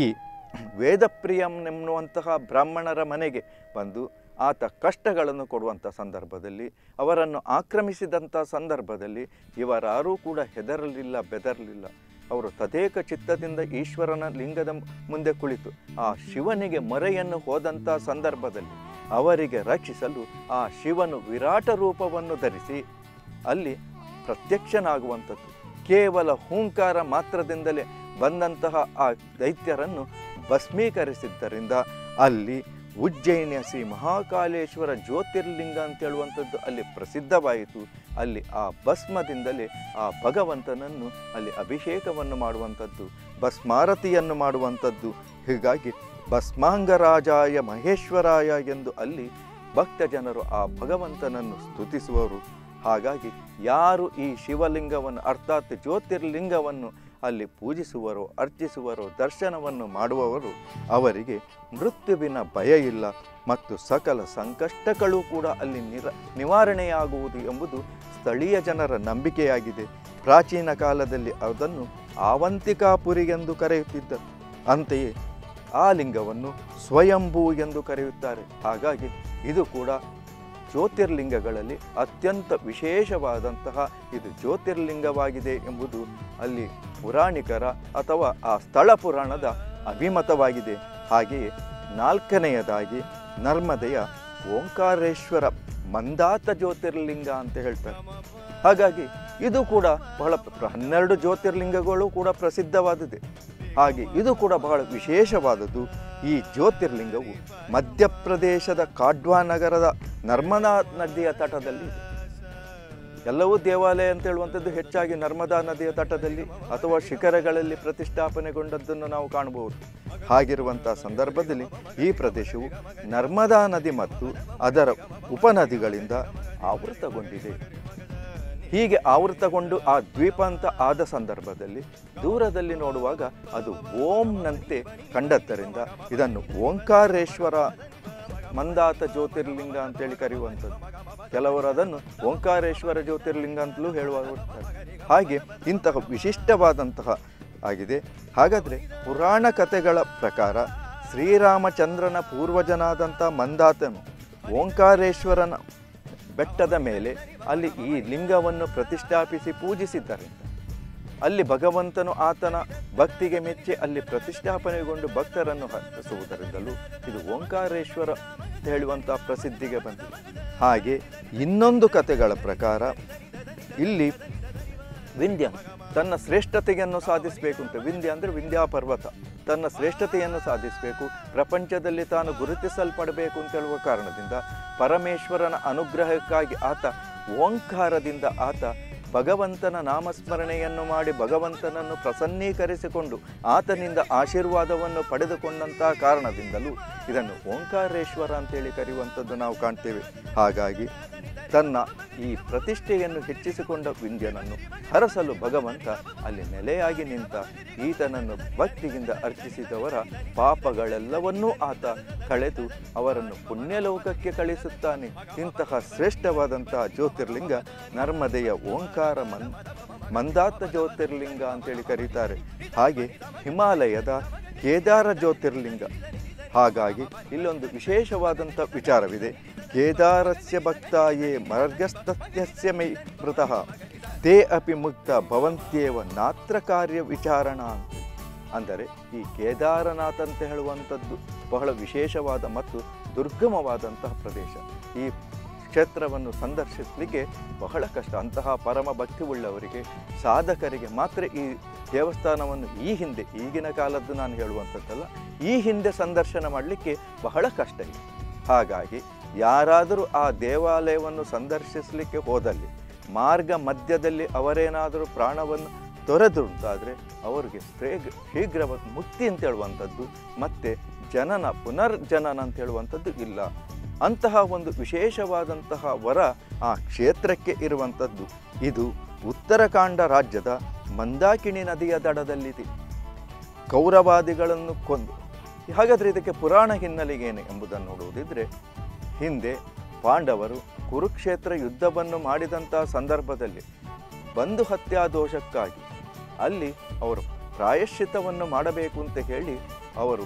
ವೇದಪ್ರಿಯಂನೆನ್ನುವಂತಹ ಬ್ರಾಹ್ಮಣರ ಮನೆಗೆ ಬಂದು ಆತ ಕಷ್ಟಗಳನ್ನು ಕೊಡುವಂಥ ಸಂದರ್ಭದಲ್ಲಿ ಅವರನ್ನು ಆಕ್ರಮಿಸಿದಂಥ ಸಂದರ್ಭದಲ್ಲಿ ಇವರಾರೂ ಕೂಡ ಹೆದರಲಿಲ್ಲ ಬೆದರಲಿಲ್ಲ ಅವರು ತದೇಕ ಚಿತ್ತದಿಂದ ಈಶ್ವರನ ಲಿಂಗದ ಮುಂದೆ ಕುಳಿತು ಆ ಶಿವನಿಗೆ ಮೊರೆಯನ್ನು ಹೋದಂಥ ಸಂದರ್ಭದಲ್ಲಿ ಅವರಿಗೆ ರಕ್ಷಿಸಲು ಆ ಶಿವನು ವಿರಾಟ ರೂಪವನ್ನು ಧರಿಸಿ ಅಲ್ಲಿ ಪ್ರತ್ಯಕ್ಷನಾಗುವಂಥದ್ದು ಕೇವಲ ಹೂಂಕಾರ ಮಾತ್ರದಿಂದಲೇ ಬಂದಂತಹ ಆ ದೈತ್ಯರನ್ನು ಭಸ್ಮೀಕರಿಸಿದ್ದರಿಂದ ಅಲ್ಲಿ ಉಜ್ಜಯಿನಿಯ ಶ್ರೀ ಮಹಾಕಾಲೇಶ್ವರ ಜ್ಯೋತಿರ್ಲಿಂಗ ಅಂತ ಹೇಳುವಂಥದ್ದು ಅಲ್ಲಿ ಪ್ರಸಿದ್ಧವಾಯಿತು ಅಲ್ಲಿ ಆ ಭಸ್ಮದಿಂದಲೇ ಆ ಭಗವಂತನನ್ನು ಅಲ್ಲಿ ಅಭಿಷೇಕವನ್ನು ಮಾಡುವಂಥದ್ದು ಭಸ್ಮಾರತಿಯನ್ನು ಮಾಡುವಂಥದ್ದು ಹೀಗಾಗಿ ಭಸ್ಮಾಂಗರಾಜಾಯ ಮಹೇಶ್ವರಾಯ ಎಂದು ಅಲ್ಲಿ ಭಕ್ತ ಜನರು ಆ ಭಗವಂತನನ್ನು ಸ್ತುತಿಸುವರು ಹಾಗಾಗಿ ಯಾರು ಈ ಶಿವಲಿಂಗವನ್ನು ಅರ್ಥಾತ್ ಜ್ಯೋತಿರ್ಲಿಂಗವನ್ನು ಅಲ್ಲಿ ಪೂಜಿಸುವರೋ ಅರ್ಚಿಸುವರೋ ದರ್ಶನವನ್ನು ಮಾಡುವವರು ಅವರಿಗೆ ಮೃತ್ಯುವಿನ ಭಯ ಇಲ್ಲ ಮತ್ತು ಸಕಲ ಸಂಕಷ್ಟಗಳು ಕೂಡ ಅಲ್ಲಿ ನಿರ ನಿವಾರಣೆಯಾಗುವುದು ಎಂಬುದು ಸ್ಥಳೀಯ ಜನರ ನಂಬಿಕೆಯಾಗಿದೆ ಪ್ರಾಚೀನ ಕಾಲದಲ್ಲಿ ಅದನ್ನು ಆವಂತಿಕಾಪುರಿ ಎಂದು ಕರೆಯುತ್ತಿದ್ದರು ಅಂತೆಯೇ ಆ ಲಿಂಗವನ್ನು ಸ್ವಯಂಭೂ ಎಂದು ಕರೆಯುತ್ತಾರೆ ಹಾಗಾಗಿ ಇದು ಕೂಡ ಜ್ಯೋತಿರ್ಲಿಂಗಗಳಲ್ಲಿ ಅತ್ಯಂತ ವಿಶೇಷವಾದಂತಹ ಇದು ಜ್ಯೋತಿರ್ಲಿಂಗವಾಗಿದೆ ಎಂಬುದು ಅಲ್ಲಿ ಪುರಾಣಿಕರ ಅಥವಾ ಆ ಸ್ಥಳ ಪುರಾಣದ ಅಭಿಮತವಾಗಿದೆ ಹಾಗೆಯೇ ನಾಲ್ಕನೆಯದಾಗಿ ನರ್ಮದೆಯ ಓಂಕಾರೇಶ್ವರ ಮಂದಾತ ಜ್ಯೋತಿರ್ಲಿಂಗ ಅಂತ ಹೇಳ್ತಾರೆ ಹಾಗಾಗಿ ಇದು ಕೂಡ ಬಹಳ ಪ್ರ- ಹನ್ನೆರಡು ಜ್ಯೋತಿರ್ಲಿಂಗಗಳು ಕೂಡ ಪ್ರಸಿದ್ಧವಾದದ್ದು ಹಾಗೆ ಇದು ಕೂಡ ಬಹಳ ವಿಶೇಷವಾದದ್ದು ಈ ಜ್ಯೋತಿರ್ಲಿಂಗವು ಮಧ್ಯಪ್ರದೇಶದ ಕಾಡ್ವಾ ನಗರದ ನರ್ಮದಾ ನದಿಯ ತಟದಲ್ಲಿ ಇದೆ ಎಲ್ಲವೂ ದೇವಾಲಯ ಅಂತ ಹೇಳುವಂಥದ್ದು ಹೆಚ್ಚಾಗಿ ನರ್ಮದಾ ನದಿಯ ತಟದಲ್ಲಿ ಅಥವಾ ಶಿಖರಗಳಲ್ಲಿ ಪ್ರತಿಷ್ಠಾಪನೆಗೊಂಡದ್ದನ್ನು ನಾವು ಕಾಣಬಹುದು ಹಾಗಿರುವಂಥ ಸಂದರ್ಭದಲ್ಲಿ ಈ ಪ್ರದೇಶವು ನರ್ಮದಾ ನದಿ ಮತ್ತು ಅದರ ಉಪನದಿಗಳಿಂದ ಆವೃತಗೊಂಡಿದೆ ಹೀಗೆ ಆವೃತಗೊಂಡು ಆ ದ್ವೀಪ ಅಂತ ಆದ ಸಂದರ್ಭದಲ್ಲಿ ದೂರದಲ್ಲಿ ನೋಡುವಾಗ ಅದು ಓಂನಂತೆ ಕಂಡದ್ದರಿಂದ ಇದನ್ನು ಓಂಕಾರೇಶ್ವರ ಮಂದಾತ ಜ್ಯೋತಿರ್ಲಿಂಗ ಅಂತೇಳಿ ಕರೆಯುವಂಥದ್ದು ಕೆಲವರು ಅದನ್ನು ಓಂಕಾರೇಶ್ವರ ಜ್ಯೋತಿರ್ಲಿಂಗ ಅಂತಲೂ ಹೇಳುವಾಗ ಹಾಗೆ ಇಂತಹ ವಿಶಿಷ್ಟವಾದಂತಹ ಆಗಿದೆ ಹಾಗಾದರೆ ಪುರಾಣ ಕಥೆಗಳ ಪ್ರಕಾರ ಶ್ರೀರಾಮಚಂದ್ರನ ಪೂರ್ವಜನಾದಂಥ ಮಂದಾತನು ಓಂಕಾರೇಶ್ವರನ ಬೆಟ್ಟದ ಮೇಲೆ ಅಲ್ಲಿ ಈ ಲಿಂಗವನ್ನು ಪ್ರತಿಷ್ಠಾಪಿಸಿ ಪೂಜಿಸಿದ್ದಾರೆ ಅಲ್ಲಿ ಭಗವಂತನು ಆತನ ಭಕ್ತಿಗೆ ಮೆಚ್ಚಿ ಅಲ್ಲಿ ಪ್ರತಿಷ್ಠಾಪನೆಗೊಂಡು ಭಕ್ತರನ್ನು ಹರಿಸುವುದರಿಂದಲೂ ಇದು ಓಂಕಾರೇಶ್ವರ ಅಂತ ಹೇಳುವಂಥ ಪ್ರಸಿದ್ಧಿಗೆ ಬಂದಿದೆ ಹಾಗೆ ಇನ್ನೊಂದು ಕಥೆಗಳ ಪ್ರಕಾರ ಇಲ್ಲಿ ವಿಂಧ್ಯ ತನ್ನ ಶ್ರೇಷ್ಠತೆಯನ್ನು ಸಾಧಿಸಬೇಕು ಅಂತ ವಿಂಧ್ಯ ಅಂದರೆ ವಿಂಧ್ಯ ಪರ್ವತ ತನ್ನ ಶ್ರೇಷ್ಠತೆಯನ್ನು ಸಾಧಿಸಬೇಕು ಪ್ರಪಂಚದಲ್ಲಿ ತಾನು ಗುರುತಿಸಲ್ಪಡಬೇಕು ಅಂತ ಹೇಳುವ ಕಾರಣದಿಂದ ಪರಮೇಶ್ವರನ ಅನುಗ್ರಹಕ್ಕಾಗಿ ಆತ ಓಂಕಾರದಿಂದ ಆತ ಭಗವಂತನ ನಾಮಸ್ಮರಣೆಯನ್ನು ಮಾಡಿ ಭಗವಂತನನ್ನು ಪ್ರಸನ್ನೀಕರಿಸಿಕೊಂಡು ಆತನಿಂದ ಆಶೀರ್ವಾದವನ್ನು ಪಡೆದುಕೊಂಡಂಥ ಕಾರಣದಿಂದಲೂ ಇದನ್ನು ಓಂಕಾರೇಶ್ವರ ಅಂತೇಳಿ ಕರೆಯುವಂಥದ್ದು ನಾವು ಕಾಣ್ತೇವೆ ಹಾಗಾಗಿ ತನ್ನ ಈ ಪ್ರತಿಷ್ಠೆಯನ್ನು ಹೆಚ್ಚಿಸಿಕೊಂಡ ವಿಂಧ್ಯನನ್ನು ಹರಸಲು ಭಗವಂತ ಅಲ್ಲಿ ನೆಲೆಯಾಗಿ ನಿಂತ ಈತನನ್ನು ಭಕ್ತಿಯಿಂದ ಅರ್ಚಿಸಿದವರ ಪಾಪಗಳೆಲ್ಲವನ್ನೂ ಆತ ಕಳೆದು ಅವರನ್ನು ಪುಣ್ಯಲೋಕಕ್ಕೆ ಕಳಿಸುತ್ತಾನೆ ಇಂತಹ ಶ್ರೇಷ್ಠವಾದಂತಹ ಜ್ಯೋತಿರ್ಲಿಂಗ ನರ್ಮದೆಯ ಓಂಕಾರ ಮನ್ ಮಂದಾತ ಜ್ಯೋತಿರ್ಲಿಂಗ ಅಂತೇಳಿ ಕರೀತಾರೆ ಹಾಗೆ ಹಿಮಾಲಯದ ಕೇದಾರ ಜ್ಯೋತಿರ್ಲಿಂಗ ಹಾಗಾಗಿ ಇಲ್ಲೊಂದು ವಿಶೇಷವಾದಂಥ ವಿಚಾರವಿದೆ ಕೇದಾರಸ್ಯ ಭಕ್ತಾಯೇ ಮಾರ್ಗಸ್ತಸ್ಯ ಮೈ ಮೃತಃ ತೇ ಅಪಿ ಮುಕ್ತ ಭವಂತ್ಯೇವ ನಾತ್ರ ಕಾರ್ಯ ವಿಚಾರಣ ಅಂತ ಅಂದರೆ ಈ ಕೇದಾರನಾಥ್ ಅಂತ ಹೇಳುವಂಥದ್ದು ಬಹಳ ವಿಶೇಷವಾದ ಮತ್ತು ದುರ್ಗಮವಾದಂತಹ ಪ್ರದೇಶ ಈ ಕ್ಷೇತ್ರವನ್ನು ಸಂದರ್ಶಿಸಲಿಕ್ಕೆ ಬಹಳ ಕಷ್ಟ ಅಂತಹ ಪರಮ ಭಕ್ತಿ ಉಳ್ಳವರಿಗೆ ಸಾಧಕರಿಗೆ ಮಾತ್ರ ಈ ದೇವಸ್ಥಾನವನ್ನು ಈ ಹಿಂದೆ ಈಗಿನ ಕಾಲದ್ದು ನಾನು ಹೇಳುವಂಥದ್ದಲ್ಲ ಈ ಹಿಂದೆ ಸಂದರ್ಶನ ಮಾಡಲಿಕ್ಕೆ ಬಹಳ ಕಷ್ಟ ಇದೆ ಹಾಗಾಗಿ ಯಾರಾದರೂ ಆ ದೇವಾಲಯವನ್ನು ಸಂದರ್ಶಿಸಲಿಕ್ಕೆ ಹೋದಲ್ಲಿ ಮಾರ್ಗ ಮಧ್ಯದಲ್ಲಿ ಅವರೇನಾದರೂ ಪ್ರಾಣವನ್ನು ತೊರೆದುಂಟಾದರೆ ಅವರಿಗೆ ಶೀಘ್ರ ಶೀಘ್ರ ಮುಕ್ತಿ ಅಂತ ಹೇಳುವಂಥದ್ದು ಮತ್ತು ಜನನ ಪುನರ್ಜನನ ಅಂತ ಹೇಳುವಂಥದ್ದು ಇಲ್ಲ ಅಂತಹ ಒಂದು ವಿಶೇಷವಾದಂತಹ ವರ ಆ ಕ್ಷೇತ್ರಕ್ಕೆ ಇರುವಂಥದ್ದು ಇದು ಉತ್ತರಾಖಂಡ ರಾಜ್ಯದ ಮಂದಾಕಿಣಿ ನದಿಯ ದಡದಲ್ಲಿದೆ ಕೌರವಾದಿಗಳನ್ನು ಕೊಂದು ಹಾಗಾದರೆ ಇದಕ್ಕೆ ಪುರಾಣ ಹಿನ್ನೆಲೆಗೇನು ಎಂಬುದನ್ನು ನೋಡುವುದಿದ್ರೆ ಹಿಂದೆ ಪಾಂಡವರು ಕುರುಕ್ಷೇತ್ರ ಯುದ್ಧವನ್ನು ಮಾಡಿದಂಥ ಸಂದರ್ಭದಲ್ಲಿ ಬಂಧು ಹತ್ಯಾ ದೋಷಕ್ಕಾಗಿ ಅಲ್ಲಿ ಅವರು ಪ್ರಾಯಶ್ಚಿತ್ತವನ್ನು ಮಾಡಬೇಕು ಅಂತ ಹೇಳಿ ಅವರು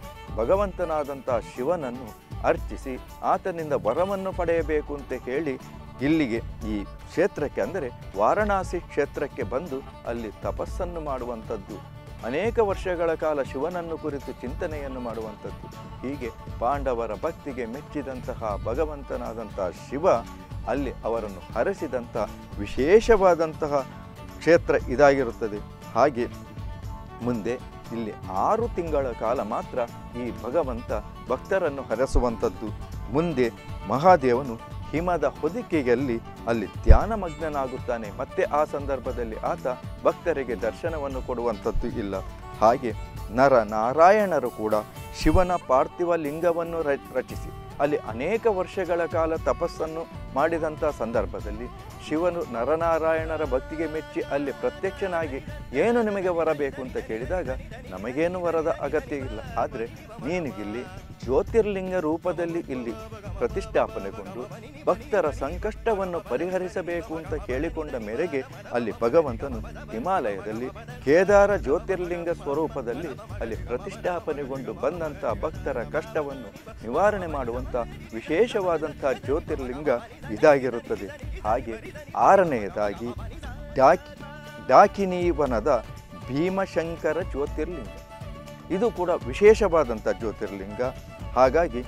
ಭಗವಂತನಾದಂಥ ಶಿವನನ್ನು ಅರ್ಚಿಸಿ ಆತನಿಂದ ವರವನ್ನು ಪಡೆಯಬೇಕು ಅಂತ ಹೇಳಿ ಇಲ್ಲಿಗೆ ಈ ಕ್ಷೇತ್ರಕ್ಕೆ ಅಂದರೆ ವಾರಣಾಸಿ ಕ್ಷೇತ್ರಕ್ಕೆ ಬಂದು ಅಲ್ಲಿ ತಪಸ್ಸನ್ನು ಮಾಡುವಂಥದ್ದು ಅನೇಕ ವರ್ಷಗಳ ಕಾಲ ಶಿವನನ್ನು ಕುರಿತು ಚಿಂತನೆಯನ್ನು ಮಾಡುವಂಥದ್ದು ಹೀಗೆ ಪಾಂಡವರ ಭಕ್ತಿಗೆ ಮೆಚ್ಚಿದಂತಹ ಭಗವಂತನಾದಂತಹ ಶಿವ ಅಲ್ಲಿ ಅವರನ್ನು ಹರಸಿದಂಥ ವಿಶೇಷವಾದಂತಹ ಕ್ಷೇತ್ರ ಇದಾಗಿರುತ್ತದೆ ಹಾಗೆ ಮುಂದೆ ಇಲ್ಲಿ ಆರು ತಿಂಗಳ ಕಾಲ ಮಾತ್ರ ಈ ಭಗವಂತ ಭಕ್ತರನ್ನು ಹರಸುವಂಥದ್ದು ಮುಂದೆ ಮಹಾದೇವನು ಹಿಮದ ಹೊದಿಕೆಯಲ್ಲಿ ಅಲ್ಲಿ ಧ್ಯಾನಮಗ್ನನಾಗುತ್ತಾನೆ ಮತ್ತೆ ಆ ಸಂದರ್ಭದಲ್ಲಿ ಆತ ಭಕ್ತರಿಗೆ ದರ್ಶನವನ್ನು ಕೊಡುವಂಥದ್ದು ಇಲ್ಲ ಹಾಗೆ ನರ ನಾರಾಯಣರು ಕೂಡ ಶಿವನ ಪಾರ್ಥಿವ ಲಿಂಗವನ್ನು ರ ರಚಿಸಿ ಅಲ್ಲಿ ಅನೇಕ ವರ್ಷಗಳ ಕಾಲ ತಪಸ್ಸನ್ನು ಮಾಡಿದಂಥ ಸಂದರ್ಭದಲ್ಲಿ ಶಿವನು ನರನಾರಾಯಣರ ಭಕ್ತಿಗೆ ಮೆಚ್ಚಿ ಅಲ್ಲಿ ಪ್ರತ್ಯಕ್ಷನಾಗಿ ಏನು ನಿಮಗೆ ವರ ಬೇಕು ಅಂತ ಕೇಳಿದಾಗ ನಮಗೇನು ವರದ ಅಗತ್ಯ ಇಲ್ಲ ಆದರೆ ನೀನಿಗಿಲ್ಲಿ ಜ್ಯೋತಿರ್ಲಿಂಗ ರೂಪದಲ್ಲಿ ಇಲ್ಲಿ ಪ್ರತಿಷ್ಠಾಪನೆಗೊಂಡು ಭಕ್ತರ ಸಂಕಷ್ಟವನ್ನು ಪರಿಹರಿಸಬೇಕು ಅಂತ ಕೇಳಿಕೊಂಡ ಮೇರೆಗೆ ಅಲ್ಲಿ ಭಗವಂತನು ಹಿಮಾಲಯದಲ್ಲಿ ಕೇದಾರ ಜ್ಯೋತಿರ್ಲಿಂಗ ಸ್ವರೂಪದಲ್ಲಿ ಅಲ್ಲಿ ಪ್ರತಿಷ್ಠಾಪನೆಗೊಂಡು ಬಂದಂಥ ಭಕ್ತರ ಕಷ್ಟವನ್ನು ನಿವಾರಣೆ ಮಾಡುವಂಥ ವಿಶೇಷವಾದಂಥ ಜ್ಯೋತಿರ್ಲಿಂಗ ಇದಾಗಿರುತ್ತದೆ ಹಾಗೆ ಆರನೆಯದಾಗಿ ಡಾಕಿ ಡಾಕಿನೀವನದ ಭೀಮಶಂಕರ ಜ್ಯೋತಿರ್ಲಿಂಗ ಇದು ಕೂಡ ವಿಶೇಷವಾದಂಥ ಜ್ಯೋತಿರ್ಲಿಂಗ ಹಾಗಾಗಿ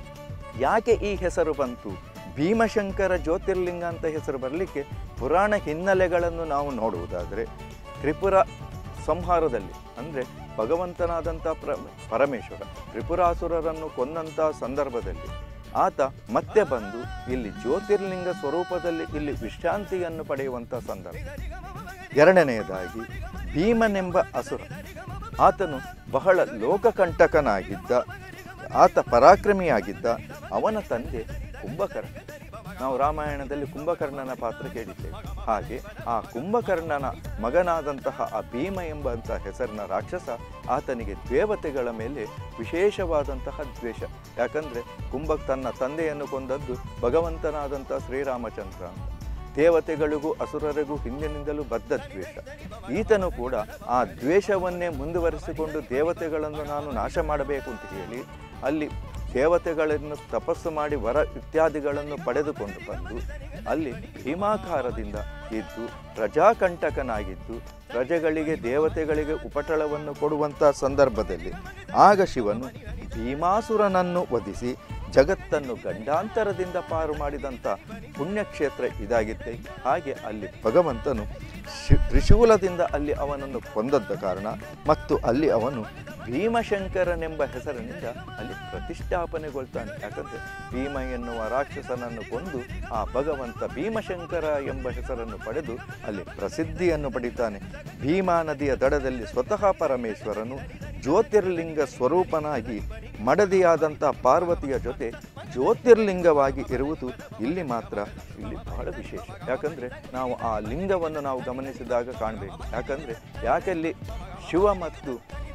ಯಾಕೆ ಈ ಹೆಸರು ಬಂತು ಭೀಮಶಂಕರ ಜ್ಯೋತಿರ್ಲಿಂಗ ಅಂತ ಹೆಸರು ಬರಲಿಕ್ಕೆ ಪುರಾಣ ಹಿನ್ನೆಲೆಗಳನ್ನು ನಾವು ನೋಡುವುದಾದರೆ ತ್ರಿಪುರ ಸಂಹಾರದಲ್ಲಿ ಅಂದರೆ ಭಗವಂತನಾದಂಥ ಪ್ರ ಪರಮೇಶ್ವರ ತ್ರಿಪುರಾಸುರರನ್ನು ಕೊಂದಂಥ ಸಂದರ್ಭದಲ್ಲಿ ಆತ ಮತ್ತೆ ಬಂದು ಇಲ್ಲಿ ಜ್ಯೋತಿರ್ಲಿಂಗ ಸ್ವರೂಪದಲ್ಲಿ ಇಲ್ಲಿ ವಿಶ್ರಾಂತಿಯನ್ನು ಪಡೆಯುವಂಥ ಸಂದರ್ಭ ಎರಡನೆಯದಾಗಿ ಭೀಮನೆಂಬ ಅಸುರ ಆತನು ಬಹಳ ಲೋಕಕಂಟಕನಾಗಿದ್ದ ಆತ ಪರಾಕ್ರಮಿಯಾಗಿದ್ದ ಅವನ ತಂದೆ ಕುಂಭಕರ್ಣ ನಾವು ರಾಮಾಯಣದಲ್ಲಿ ಕುಂಭಕರ್ಣನ ಪಾತ್ರ ಕೇಳಿದ್ದೇವೆ ಹಾಗೆ ಆ ಕುಂಭಕರ್ಣನ ಮಗನಾದಂತಹ ಆ ಭೀಮ ಎಂಬಂತಹ ಹೆಸರಿನ ರಾಕ್ಷಸ ಆತನಿಗೆ ದೇವತೆಗಳ ಮೇಲೆ ವಿಶೇಷವಾದಂತಹ ದ್ವೇಷ ಯಾಕಂದರೆ ಕುಂಭ ತನ್ನ ತಂದೆಯನ್ನು ಕೊಂದದ್ದು ಭಗವಂತನಾದಂಥ ಶ್ರೀರಾಮಚಂದ್ರ ಅಂತ ದೇವತೆಗಳಿಗೂ ಅಸುರರಿಗೂ ಹಿಂದಿನಿಂದಲೂ ಬದ್ಧ ದ್ವೇಷ ಈತನು ಕೂಡ ಆ ದ್ವೇಷವನ್ನೇ ಮುಂದುವರಿಸಿಕೊಂಡು ದೇವತೆಗಳನ್ನು ನಾನು ನಾಶ ಮಾಡಬೇಕು ಅಂತ ಹೇಳಿ ಅಲ್ಲಿ ದೇವತೆಗಳನ್ನು ತಪಸ್ಸು ಮಾಡಿ ವರ ಇತ್ಯಾದಿಗಳನ್ನು ಪಡೆದುಕೊಂಡು ಬಂದು ಅಲ್ಲಿ ಭೀಮಾಕಾರದಿಂದ ಇದ್ದು ಪ್ರಜಾಕಂಟಕನಾಗಿದ್ದು ಪ್ರಜೆಗಳಿಗೆ ದೇವತೆಗಳಿಗೆ ಉಪಟಳವನ್ನು ಕೊಡುವಂಥ ಸಂದರ್ಭದಲ್ಲಿ ಆಗ ಶಿವನು ಭೀಮಾಸುರನನ್ನು ವಧಿಸಿ ಜಗತ್ತನ್ನು ಗಂಡಾಂತರದಿಂದ ಪಾರು ಮಾಡಿದಂಥ ಪುಣ್ಯಕ್ಷೇತ್ರ ಇದಾಗಿತ್ತೆ ಹಾಗೆ ಅಲ್ಲಿ ಭಗವಂತನು ಶಿ ತ್ರಿಶೂಲದಿಂದ ಅಲ್ಲಿ ಅವನನ್ನು ಕೊಂದದ್ದ ಕಾರಣ ಮತ್ತು ಅಲ್ಲಿ ಅವನು ಭೀಮಶಂಕರನೆಂಬ ಹೆಸರಿನಿಂದ ಅಲ್ಲಿ ಪ್ರತಿಷ್ಠಾಪನೆಗೊಳ್ತಾನೆ ಯಾಕಂದರೆ ಭೀಮ ಎನ್ನುವ ರಾಕ್ಷಸನನ್ನು ಕೊಂದು ಆ ಭಗವಂತ ಭೀಮಶಂಕರ ಎಂಬ ಹೆಸರನ್ನು ಪಡೆದು ಅಲ್ಲಿ ಪ್ರಸಿದ್ಧಿಯನ್ನು ಪಡಿತಾನೆ ಭೀಮಾ ನದಿಯ ದಡದಲ್ಲಿ ಸ್ವತಃ ಪರಮೇಶ್ವರನು ಜ್ಯೋತಿರ್ಲಿಂಗ ಸ್ವರೂಪನಾಗಿ ಮಡದಿಯಾದಂಥ ಪಾರ್ವತಿಯ ಜೊತೆ ಜ್ಯೋತಿರ್ಲಿಂಗವಾಗಿ ಇರುವುದು ಇಲ್ಲಿ ಮಾತ್ರ ಇಲ್ಲಿ ಬಹಳ ವಿಶೇಷ ಯಾಕಂದರೆ ನಾವು ಆ ಲಿಂಗವನ್ನು ನಾವು ಗಮನಿಸಿದಾಗ ಕಾಣಬೇಕು ಯಾಕಂದರೆ ಯಾಕಲ್ಲಿ ಶಿವ ಮತ್ತು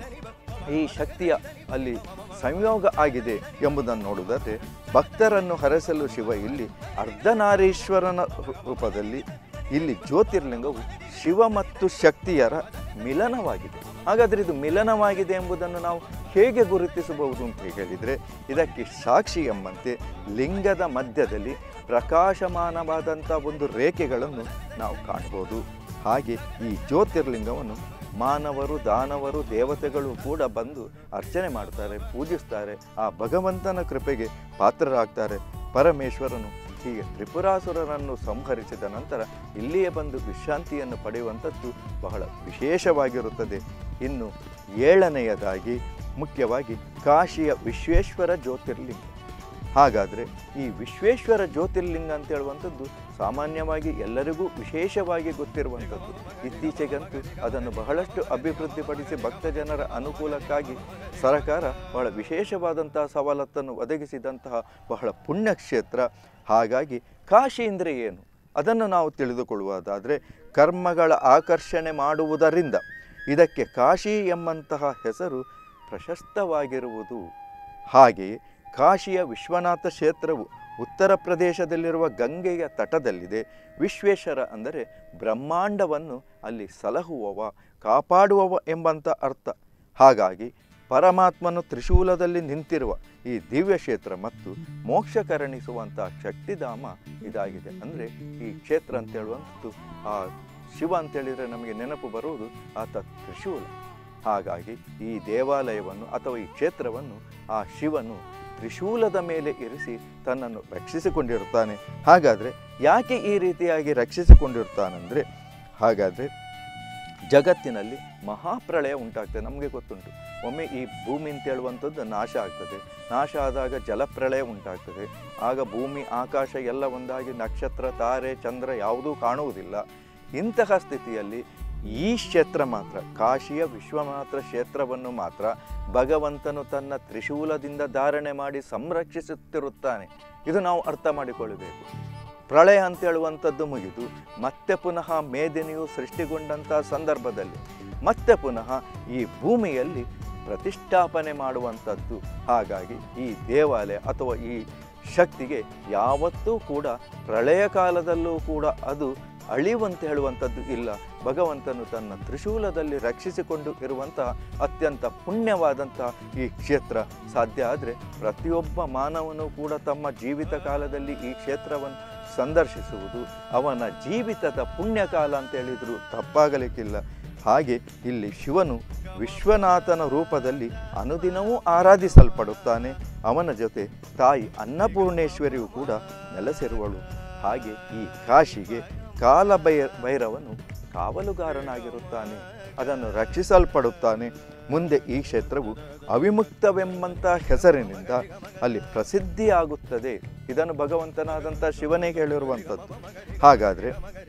ಈ ಶಕ್ತಿಯ ಅಲ್ಲಿ ಸಂಯೋಗ ಆಗಿದೆ ಎಂಬುದನ್ನು ನೋಡುವುದಾದರೆ ಭಕ್ತರನ್ನು ಹರಸಲು ಶಿವ ಇಲ್ಲಿ ಅರ್ಧನಾರೀಶ್ವರನ ರೂ- ರೂಪದಲ್ಲಿ ಇಲ್ಲಿ ಜ್ಯೋತಿರ್ಲಿಂಗವು ಶಿವ ಮತ್ತು ಶಕ್ತಿಯರ ಮಿಲನವಾಗಿದೆ ಹಾಗಾದರೆ ಇದು ಮಿಲನವಾಗಿದೆ ಎಂಬುದನ್ನು ನಾವು ಹೇಗೆ ಗುರುತಿಸಬಹುದು ಅಂತ ಹೇಳಿದರೆ ಇದಕ್ಕೆ ಸಾಕ್ಷಿ ಎಂಬಂತೆ ಲಿಂಗದ ಮಧ್ಯದಲ್ಲಿ ಪ್ರಕಾಶಮಾನವಾದಂಥ ಒಂದು ರೇಖೆಗಳನ್ನು ನಾವು ಕಾಣ್ಬೋದು ಹಾಗೆ ಈ ಜ್ಯೋತಿರ್ಲಿಂಗವನ್ನು ಮಾನವರು ದಾನವರು ದೇವತೆಗಳು ಕೂಡ ಬಂದು ಅರ್ಚನೆ ಮಾಡ್ತಾರೆ ಪೂಜಿಸ್ತಾರೆ ಆ ಭಗವಂತನ ಕೃಪೆಗೆ ಪಾತ್ರರಾಗ್ತಾರೆ ಪರಮೇಶ್ವರನು ಹೀಗೆ ತ್ರಿಪುರಾಸುರರನ್ನು ಸಂಹರಿಸಿದ ನಂತರ ಇಲ್ಲಿಯೇ ಬಂದು ವಿಶ್ರಾಂತಿಯನ್ನು ಪಡೆಯುವಂಥದ್ದು ಬಹಳ ವಿಶೇಷವಾಗಿರುತ್ತದೆ ಇನ್ನು ಏಳನೆಯದಾಗಿ ಮುಖ್ಯವಾಗಿ ಕಾಶಿಯ ವಿಶ್ವೇಶ್ವರ ಜ್ಯೋತಿರ್ಲಿಂಗ ಹಾಗಾದರೆ ಈ ವಿಶ್ವೇಶ್ವರ ಜ್ಯೋತಿರ್ಲಿಂಗ ಅಂತ ಹೇಳುವಂಥದ್ದು ಸಾಮಾನ್ಯವಾಗಿ ಎಲ್ಲರಿಗೂ ವಿಶೇಷವಾಗಿ ಗೊತ್ತಿರುವಂಥದ್ದು ಇತ್ತೀಚೆಗಂತೂ ಅದನ್ನು ಬಹಳಷ್ಟು ಅಭಿವೃದ್ಧಿಪಡಿಸಿ ಭಕ್ತ ಜನರ ಅನುಕೂಲಕ್ಕಾಗಿ ಸರಕಾರ ಬಹಳ ವಿಶೇಷವಾದಂತಹ ಸವಲತ್ತನ್ನು ಒದಗಿಸಿದಂತಹ ಬಹಳ ಪುಣ್ಯಕ್ಷೇತ್ರ ಹಾಗಾಗಿ ಕಾಶಿ ಅಂದರೆ ಏನು ಅದನ್ನು ನಾವು ತಿಳಿದುಕೊಳ್ಳುವುದಾದರೆ ಕರ್ಮಗಳ ಆಕರ್ಷಣೆ ಮಾಡುವುದರಿಂದ ಇದಕ್ಕೆ ಕಾಶಿ ಎಂಬಂತಹ ಹೆಸರು ಪ್ರಶಸ್ತವಾಗಿರುವುದು ಹಾಗೆಯೇ ಕಾಶಿಯ ವಿಶ್ವನಾಥ ಕ್ಷೇತ್ರವು ಉತ್ತರ ಪ್ರದೇಶದಲ್ಲಿರುವ ಗಂಗೆಯ ತಟದಲ್ಲಿದೆ ವಿಶ್ವೇಶ್ವರ ಅಂದರೆ ಬ್ರಹ್ಮಾಂಡವನ್ನು ಅಲ್ಲಿ ಸಲಹುವವ ಕಾಪಾಡುವವ ಎಂಬಂಥ ಅರ್ಥ ಹಾಗಾಗಿ ಪರಮಾತ್ಮನು ತ್ರಿಶೂಲದಲ್ಲಿ ನಿಂತಿರುವ ಈ ದಿವ್ಯ ಕ್ಷೇತ್ರ ಮತ್ತು ಮೋಕ್ಷ ಕರುಣಿಸುವಂಥ ಶಕ್ತಿಧಾಮ ಇದಾಗಿದೆ ಅಂದರೆ ಈ ಕ್ಷೇತ್ರ ಅಂತ ಹೇಳುವಂಥದ್ದು ಆ ಶಿವ ಅಂತೇಳಿದರೆ ನಮಗೆ ನೆನಪು ಬರುವುದು ಆತ ತ್ರಿಶೂಲ ಹಾಗಾಗಿ ಈ ದೇವಾಲಯವನ್ನು ಅಥವಾ ಈ ಕ್ಷೇತ್ರವನ್ನು ಆ ಶಿವನು ತ್ರಿಶೂಲದ ಮೇಲೆ ಇರಿಸಿ ತನ್ನನ್ನು ರಕ್ಷಿಸಿಕೊಂಡಿರುತ್ತಾನೆ ಹಾಗಾದರೆ ಯಾಕೆ ಈ ರೀತಿಯಾಗಿ ರಕ್ಷಿಸಿಕೊಂಡಿರ್ತಾನೆಂದರೆ ಹಾಗಾದರೆ ಜಗತ್ತಿನಲ್ಲಿ ಮಹಾಪ್ರಳಯ ಉಂಟಾಗ್ತದೆ ನಮಗೆ ಗೊತ್ತುಂಟು ಒಮ್ಮೆ ಈ ಭೂಮಿ ಅಂತ ಹೇಳುವಂಥದ್ದು ನಾಶ ಆಗ್ತದೆ ನಾಶ ಆದಾಗ ಜಲಪ್ರಳಯ ಉಂಟಾಗ್ತದೆ ಆಗ ಭೂಮಿ ಆಕಾಶ ಎಲ್ಲ ಒಂದಾಗಿ ನಕ್ಷತ್ರ ತಾರೆ ಚಂದ್ರ ಯಾವುದೂ ಕಾಣುವುದಿಲ್ಲ ಇಂತಹ ಸ್ಥಿತಿಯಲ್ಲಿ ಈ ಕ್ಷೇತ್ರ ಮಾತ್ರ ಕಾಶಿಯ ವಿಶ್ವಮಾತ್ರ ಕ್ಷೇತ್ರವನ್ನು ಮಾತ್ರ ಭಗವಂತನು ತನ್ನ ತ್ರಿಶೂಲದಿಂದ ಧಾರಣೆ ಮಾಡಿ ಸಂರಕ್ಷಿಸುತ್ತಿರುತ್ತಾನೆ ಇದು ನಾವು ಅರ್ಥ ಮಾಡಿಕೊಳ್ಳಬೇಕು ಪ್ರಳಯ ಅಂತ ಹೇಳುವಂಥದ್ದು ಮುಗಿದು ಮತ್ತೆ ಪುನಃ ಮೇದಿನಿಯು ಸೃಷ್ಟಿಗೊಂಡಂಥ ಸಂದರ್ಭದಲ್ಲಿ ಮತ್ತೆ ಪುನಃ ಈ ಭೂಮಿಯಲ್ಲಿ ಪ್ರತಿಷ್ಠಾಪನೆ ಮಾಡುವಂಥದ್ದು ಹಾಗಾಗಿ ಈ ದೇವಾಲಯ ಅಥವಾ ಈ ಶಕ್ತಿಗೆ ಯಾವತ್ತೂ ಕೂಡ ಪ್ರಳಯ ಕಾಲದಲ್ಲೂ ಕೂಡ ಅದು ಅಳಿವಂತ ಹೇಳುವಂಥದ್ದು ಇಲ್ಲ ಭಗವಂತನು ತನ್ನ ತ್ರಿಶೂಲದಲ್ಲಿ ರಕ್ಷಿಸಿಕೊಂಡು ಇರುವಂತಹ ಅತ್ಯಂತ ಪುಣ್ಯವಾದಂತಹ ಈ ಕ್ಷೇತ್ರ ಸಾಧ್ಯ ಆದರೆ ಪ್ರತಿಯೊಬ್ಬ ಮಾನವನು ಕೂಡ ತಮ್ಮ ಜೀವಿತ ಕಾಲದಲ್ಲಿ ಈ ಕ್ಷೇತ್ರವನ್ನು ಸಂದರ್ಶಿಸುವುದು ಅವನ ಜೀವಿತದ ಪುಣ್ಯಕಾಲ ಅಂತ ಹೇಳಿದರೂ ತಪ್ಪಾಗಲಿಕ್ಕಿಲ್ಲ ಹಾಗೆ ಇಲ್ಲಿ ಶಿವನು ವಿಶ್ವನಾಥನ ರೂಪದಲ್ಲಿ ಅನುದಿನವೂ ಆರಾಧಿಸಲ್ಪಡುತ್ತಾನೆ ಅವನ ಜೊತೆ ತಾಯಿ ಅನ್ನಪೂರ್ಣೇಶ್ವರಿಯು ಕೂಡ ನೆಲೆಸಿರುವಳು ಹಾಗೆ ಈ ಕಾಶಿಗೆ ಕಾಲ ಭೈ ಭೈರವನು ಕಾವಲುಗಾರನಾಗಿರುತ್ತಾನೆ ಅದನ್ನು ರಕ್ಷಿಸಲ್ಪಡುತ್ತಾನೆ ಮುಂದೆ ಈ ಕ್ಷೇತ್ರವು ಅವಿಮುಕ್ತವೆಂಬಂಥ ಹೆಸರಿನಿಂದ ಅಲ್ಲಿ ಪ್ರಸಿದ್ಧಿಯಾಗುತ್ತದೆ ಇದನ್ನು ಭಗವಂತನಾದಂಥ ಶಿವನೇ ಹೇಳಿರುವಂಥದ್ದು ಹಾಗಾದರೆ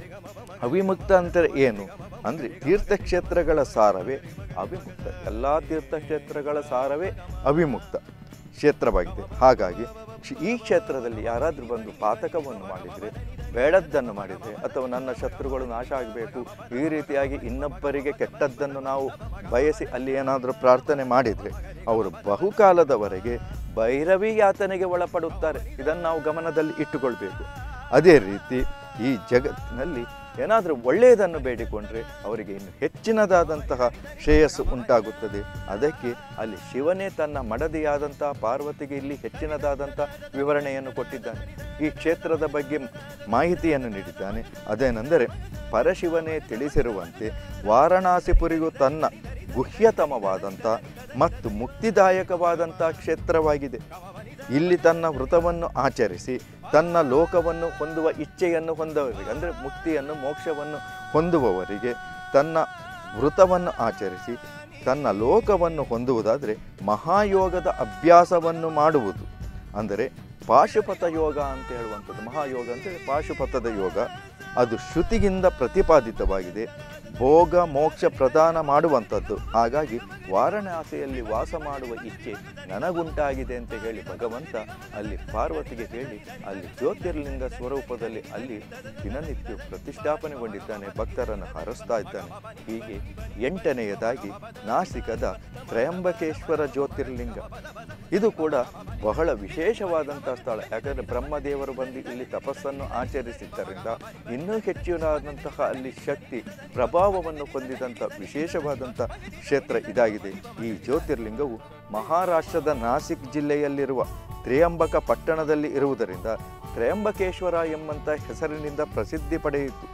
ಅವಿಮುಕ್ತ ಅಂದರೆ ಏನು ಅಂದರೆ ತೀರ್ಥಕ್ಷೇತ್ರಗಳ ಸಾರವೇ ಅವಿಮುಕ್ತ ಎಲ್ಲ ತೀರ್ಥಕ್ಷೇತ್ರಗಳ ಸಾರವೇ ಅವಿಮುಕ್ತ ಕ್ಷೇತ್ರವಾಗಿದೆ ಹಾಗಾಗಿ ಶ್- ಈ ಕ್ಷೇತ್ರದಲ್ಲಿ ಯಾರಾದರೂ ಬಂದು ಪಾತಕವನ್ನು ಮಾಡಿದರೆ ಬೇಡದ್ದನ್ನು ಮಾಡಿದರೆ ಅಥವಾ ನನ್ನ ಶತ್ರುಗಳು ನಾಶ ಆಗಬೇಕು ಈ ರೀತಿಯಾಗಿ ಇನ್ನೊಬ್ಬರಿಗೆ ಕೆಟ್ಟದ್ದನ್ನು ನಾವು ಬಯಸಿ ಅಲ್ಲಿ ಏನಾದರೂ ಪ್ರಾರ್ಥನೆ ಮಾಡಿದರೆ ಅವರು ಬಹುಕಾಲದವರೆಗೆ ಭೈರವಿ ಯಾತನೆಗೆ ಒಳಪಡುತ್ತಾರೆ ಇದನ್ನು ನಾವು ಗಮನದಲ್ಲಿ ಇಟ್ಟುಕೊಳ್ಬೇಕು ಅದೇ ರೀತಿ ಈ ಜಗತ್ತಿನಲ್ಲಿ ಏನಾದರೂ ಒಳ್ಳೆಯದನ್ನು ಬೇಡಿಕೊಂಡ್ರೆ ಅವರಿಗೆ ಇನ್ನು ಹೆಚ್ಚಿನದಾದಂತಹ ಶ್ರೇಯಸ್ಸು ಉಂಟಾಗುತ್ತದೆ ಅದಕ್ಕೆ ಅಲ್ಲಿ ಶಿವನೇ ತನ್ನ ಮಡದಿಯಾದಂತಹ ಪಾರ್ವತಿಗೆ ಇಲ್ಲಿ ಹೆಚ್ಚಿನದಾದಂಥ ವಿವರಣೆಯನ್ನು ಕೊಟ್ಟಿದ್ದಾನೆ ಈ ಕ್ಷೇತ್ರದ ಬಗ್ಗೆ ಮಾಹಿತಿಯನ್ನು ನೀಡಿದ್ದಾನೆ ಅದೇನೆಂದರೆ ಪರಶಿವನೇ ತಿಳಿಸಿರುವಂತೆ ವಾರಣಾಸಿಪುರಿಗೂ ತನ್ನ ಗುಹ್ಯತಮವಾದಂಥ ಮತ್ತು ಮುಕ್ತಿದಾಯಕವಾದಂಥ ಕ್ಷೇತ್ರವಾಗಿದೆ ಇಲ್ಲಿ ತನ್ನ ವೃತವನ್ನು ಆಚರಿಸಿ ತನ್ನ ಲೋಕವನ್ನು ಹೊಂದುವ ಇಚ್ಛೆಯನ್ನು ಹೊಂದವರಿಗೆ ಅಂದರೆ ಮುಕ್ತಿಯನ್ನು ಮೋಕ್ಷವನ್ನು ಹೊಂದುವವರಿಗೆ ತನ್ನ ವೃತವನ್ನು ಆಚರಿಸಿ ತನ್ನ ಲೋಕವನ್ನು ಹೊಂದುವುದಾದರೆ ಮಹಾಯೋಗದ ಅಭ್ಯಾಸವನ್ನು ಮಾಡುವುದು ಅಂದರೆ ಪಾಶುಪತ ಯೋಗ ಅಂತ ಹೇಳುವಂಥದ್ದು ಮಹಾಯೋಗ ಅಂದರೆ ಪಾಶುಪತದ ಯೋಗ ಅದು ಶ್ರುತಿಗಿಂದ ಪ್ರತಿಪಾದಿತವಾಗಿದೆ ಭೋಗ ಮೋಕ್ಷ ಪ್ರದಾನ ಮಾಡುವಂಥದ್ದು ಹಾಗಾಗಿ ವಾರಣಾಸಿಯಲ್ಲಿ ವಾಸ ಮಾಡುವ ಇಚ್ಛೆ ನನಗುಂಟಾಗಿದೆ ಅಂತ ಹೇಳಿ ಭಗವಂತ ಅಲ್ಲಿ ಪಾರ್ವತಿಗೆ ಹೇಳಿ ಅಲ್ಲಿ ಜ್ಯೋತಿರ್ಲಿಂಗ ಸ್ವರೂಪದಲ್ಲಿ ಅಲ್ಲಿ ದಿನನಿತ್ಯ ಪ್ರತಿಷ್ಠಾಪನೆಗೊಂಡಿದ್ದಾನೆ ಭಕ್ತರನ್ನು ಹರಸ್ತಾ ಇದ್ದಾನೆ ಹೀಗೆ ಎಂಟನೆಯದಾಗಿ ನಾಸಿಕದ ತ್ರಯಂಬಕೇಶ್ವರ ಜ್ಯೋತಿರ್ಲಿಂಗ ಇದು ಕೂಡ ಬಹಳ ವಿಶೇಷವಾದಂಥ ಸ್ಥಳ ಯಾಕಂದರೆ ಬ್ರಹ್ಮದೇವರು ಬಂದು ಇಲ್ಲಿ ತಪಸ್ಸನ್ನು ಆಚರಿಸಿದ್ದರಿಂದ ಇನ್ನೂ ಹೆಚ್ಚಿನದಾದಂತಹ ಅಲ್ಲಿ ಶಕ್ತಿ ಪ್ರಭಾವವನ್ನು ಹೊಂದಿದಂಥ ವಿಶೇಷವಾದಂಥ ಕ್ಷೇತ್ರ ಇದಾಗಿದೆ ಈ ಜ್ಯೋತಿರ್ಲಿಂಗವು ಮಹಾರಾಷ್ಟ್ರದ ನಾಸಿಕ್ ಜಿಲ್ಲೆಯಲ್ಲಿರುವ ತ್ರಿಯಂಬಕ ಪಟ್ಟಣದಲ್ಲಿ ಇರುವುದರಿಂದ ತ್ರಯಂಬಕೇಶ್ವರ ಎಂಬಂಥ ಹೆಸರಿನಿಂದ ಪ್ರಸಿದ್ಧಿ ಪಡೆಯಿತು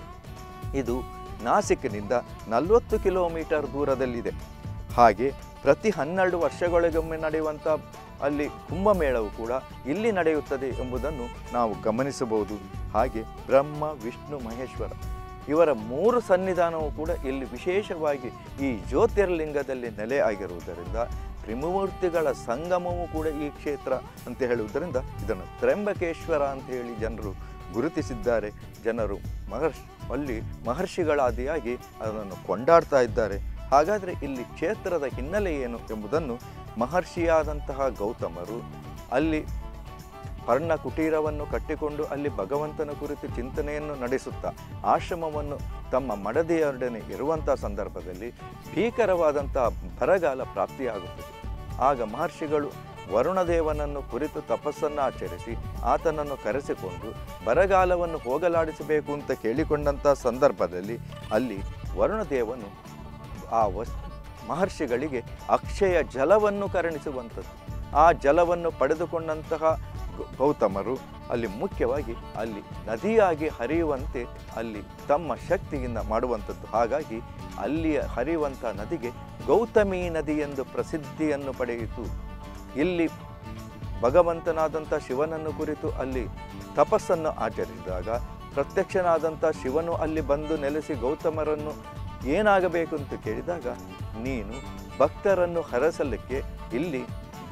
ಇದು ನಾಸಿಕ್ನಿಂದ ನಲವತ್ತು ಕಿಲೋಮೀಟರ್ ದೂರದಲ್ಲಿದೆ ಹಾಗೆ ಪ್ರತಿ ಹನ್ನೆರಡು ವರ್ಷಗಳಿಗೊಮ್ಮೆ ನಡೆಯುವಂಥ ಅಲ್ಲಿ ಕುಂಭಮೇಳವು ಕೂಡ ಇಲ್ಲಿ ನಡೆಯುತ್ತದೆ ಎಂಬುದನ್ನು ನಾವು ಗಮನಿಸಬಹುದು ಹಾಗೆ ಬ್ರಹ್ಮ ವಿಷ್ಣು ಮಹೇಶ್ವರ ಇವರ ಮೂರು ಸನ್ನಿಧಾನವು ಕೂಡ ಇಲ್ಲಿ ವಿಶೇಷವಾಗಿ ಈ ಜ್ಯೋತಿರ್ಲಿಂಗದಲ್ಲಿ ನೆಲೆ ಆಗಿರುವುದರಿಂದ ತ್ರಿಮೂರ್ತಿಗಳ ಸಂಗಮವೂ ಕೂಡ ಈ ಕ್ಷೇತ್ರ ಅಂತ ಹೇಳುವುದರಿಂದ ಇದನ್ನು ತ್ರ್ಯಂಬಕೇಶ್ವರ ಅಂತ ಹೇಳಿ ಜನರು ಗುರುತಿಸಿದ್ದಾರೆ ಜನರು ಮಹರ್ಷಿ ಅಲ್ಲಿ ಮಹರ್ಷಿಗಳಾದಿಯಾಗಿ ಅದನ್ನು ಕೊಂಡಾಡ್ತಾ ಇದ್ದಾರೆ ಹಾಗಾದರೆ ಇಲ್ಲಿ ಕ್ಷೇತ್ರದ ಹಿನ್ನೆಲೆ ಏನು ಎಂಬುದನ್ನು ಮಹರ್ಷಿಯಾದಂತಹ ಗೌತಮರು ಅಲ್ಲಿ ಪರ್ಣ ಕುಟೀರವನ್ನು ಕಟ್ಟಿಕೊಂಡು ಅಲ್ಲಿ ಭಗವಂತನ ಕುರಿತು ಚಿಂತನೆಯನ್ನು ನಡೆಸುತ್ತಾ ಆಶ್ರಮವನ್ನು ತಮ್ಮ ಮಡದಿಯೊಡನೆ ಇರುವಂಥ ಸಂದರ್ಭದಲ್ಲಿ ಭೀಕರವಾದಂಥ ಬರಗಾಲ ಪ್ರಾಪ್ತಿಯಾಗುತ್ತದೆ ಆಗ ಮಹರ್ಷಿಗಳು ವರುಣದೇವನನ್ನು ಕುರಿತು ತಪಸ್ಸನ್ನು ಆಚರಿಸಿ ಆತನನ್ನು ಕರೆಸಿಕೊಂಡು ಬರಗಾಲವನ್ನು ಹೋಗಲಾಡಿಸಬೇಕು ಅಂತ ಕೇಳಿಕೊಂಡಂಥ ಸಂದರ್ಭದಲ್ಲಿ ಅಲ್ಲಿ ವರುಣದೇವನು ಆ ವಸ್ ಮಹರ್ಷಿಗಳಿಗೆ ಅಕ್ಷಯ ಜಲವನ್ನು ಕರುಣಿಸುವಂಥದ್ದು ಆ ಜಲವನ್ನು ಪಡೆದುಕೊಂಡಂತಹ ಗೌ- ಗೌತಮರು ಅಲ್ಲಿ ಮುಖ್ಯವಾಗಿ ಅಲ್ಲಿ ನದಿಯಾಗಿ ಹರಿಯುವಂತೆ ಅಲ್ಲಿ ತಮ್ಮ ಶಕ್ತಿಯಿಂದ ಮಾಡುವಂಥದ್ದು ಹಾಗಾಗಿ ಅಲ್ಲಿಯ ಹರಿಯುವಂಥ ನದಿಗೆ ಗೌತಮಿ ನದಿ ಎಂದು ಪ್ರಸಿದ್ಧಿಯನ್ನು ಪಡೆಯಿತು ಇಲ್ಲಿ ಭಗವಂತನಾದಂಥ ಶಿವನನ್ನು ಕುರಿತು ಅಲ್ಲಿ ತಪಸ್ಸನ್ನು ಆಚರಿಸಿದಾಗ ಪ್ರತ್ಯಕ್ಷನಾದಂಥ ಶಿವನು ಅಲ್ಲಿ ಬಂದು ನೆಲೆಸಿ ಗೌತಮರನ್ನು ಏನಾಗಬೇಕು ಅಂತ ಕೇಳಿದಾಗ ನೀನು ಭಕ್ತರನ್ನು ಹರಸಲಿಕ್ಕೆ ಇಲ್ಲಿ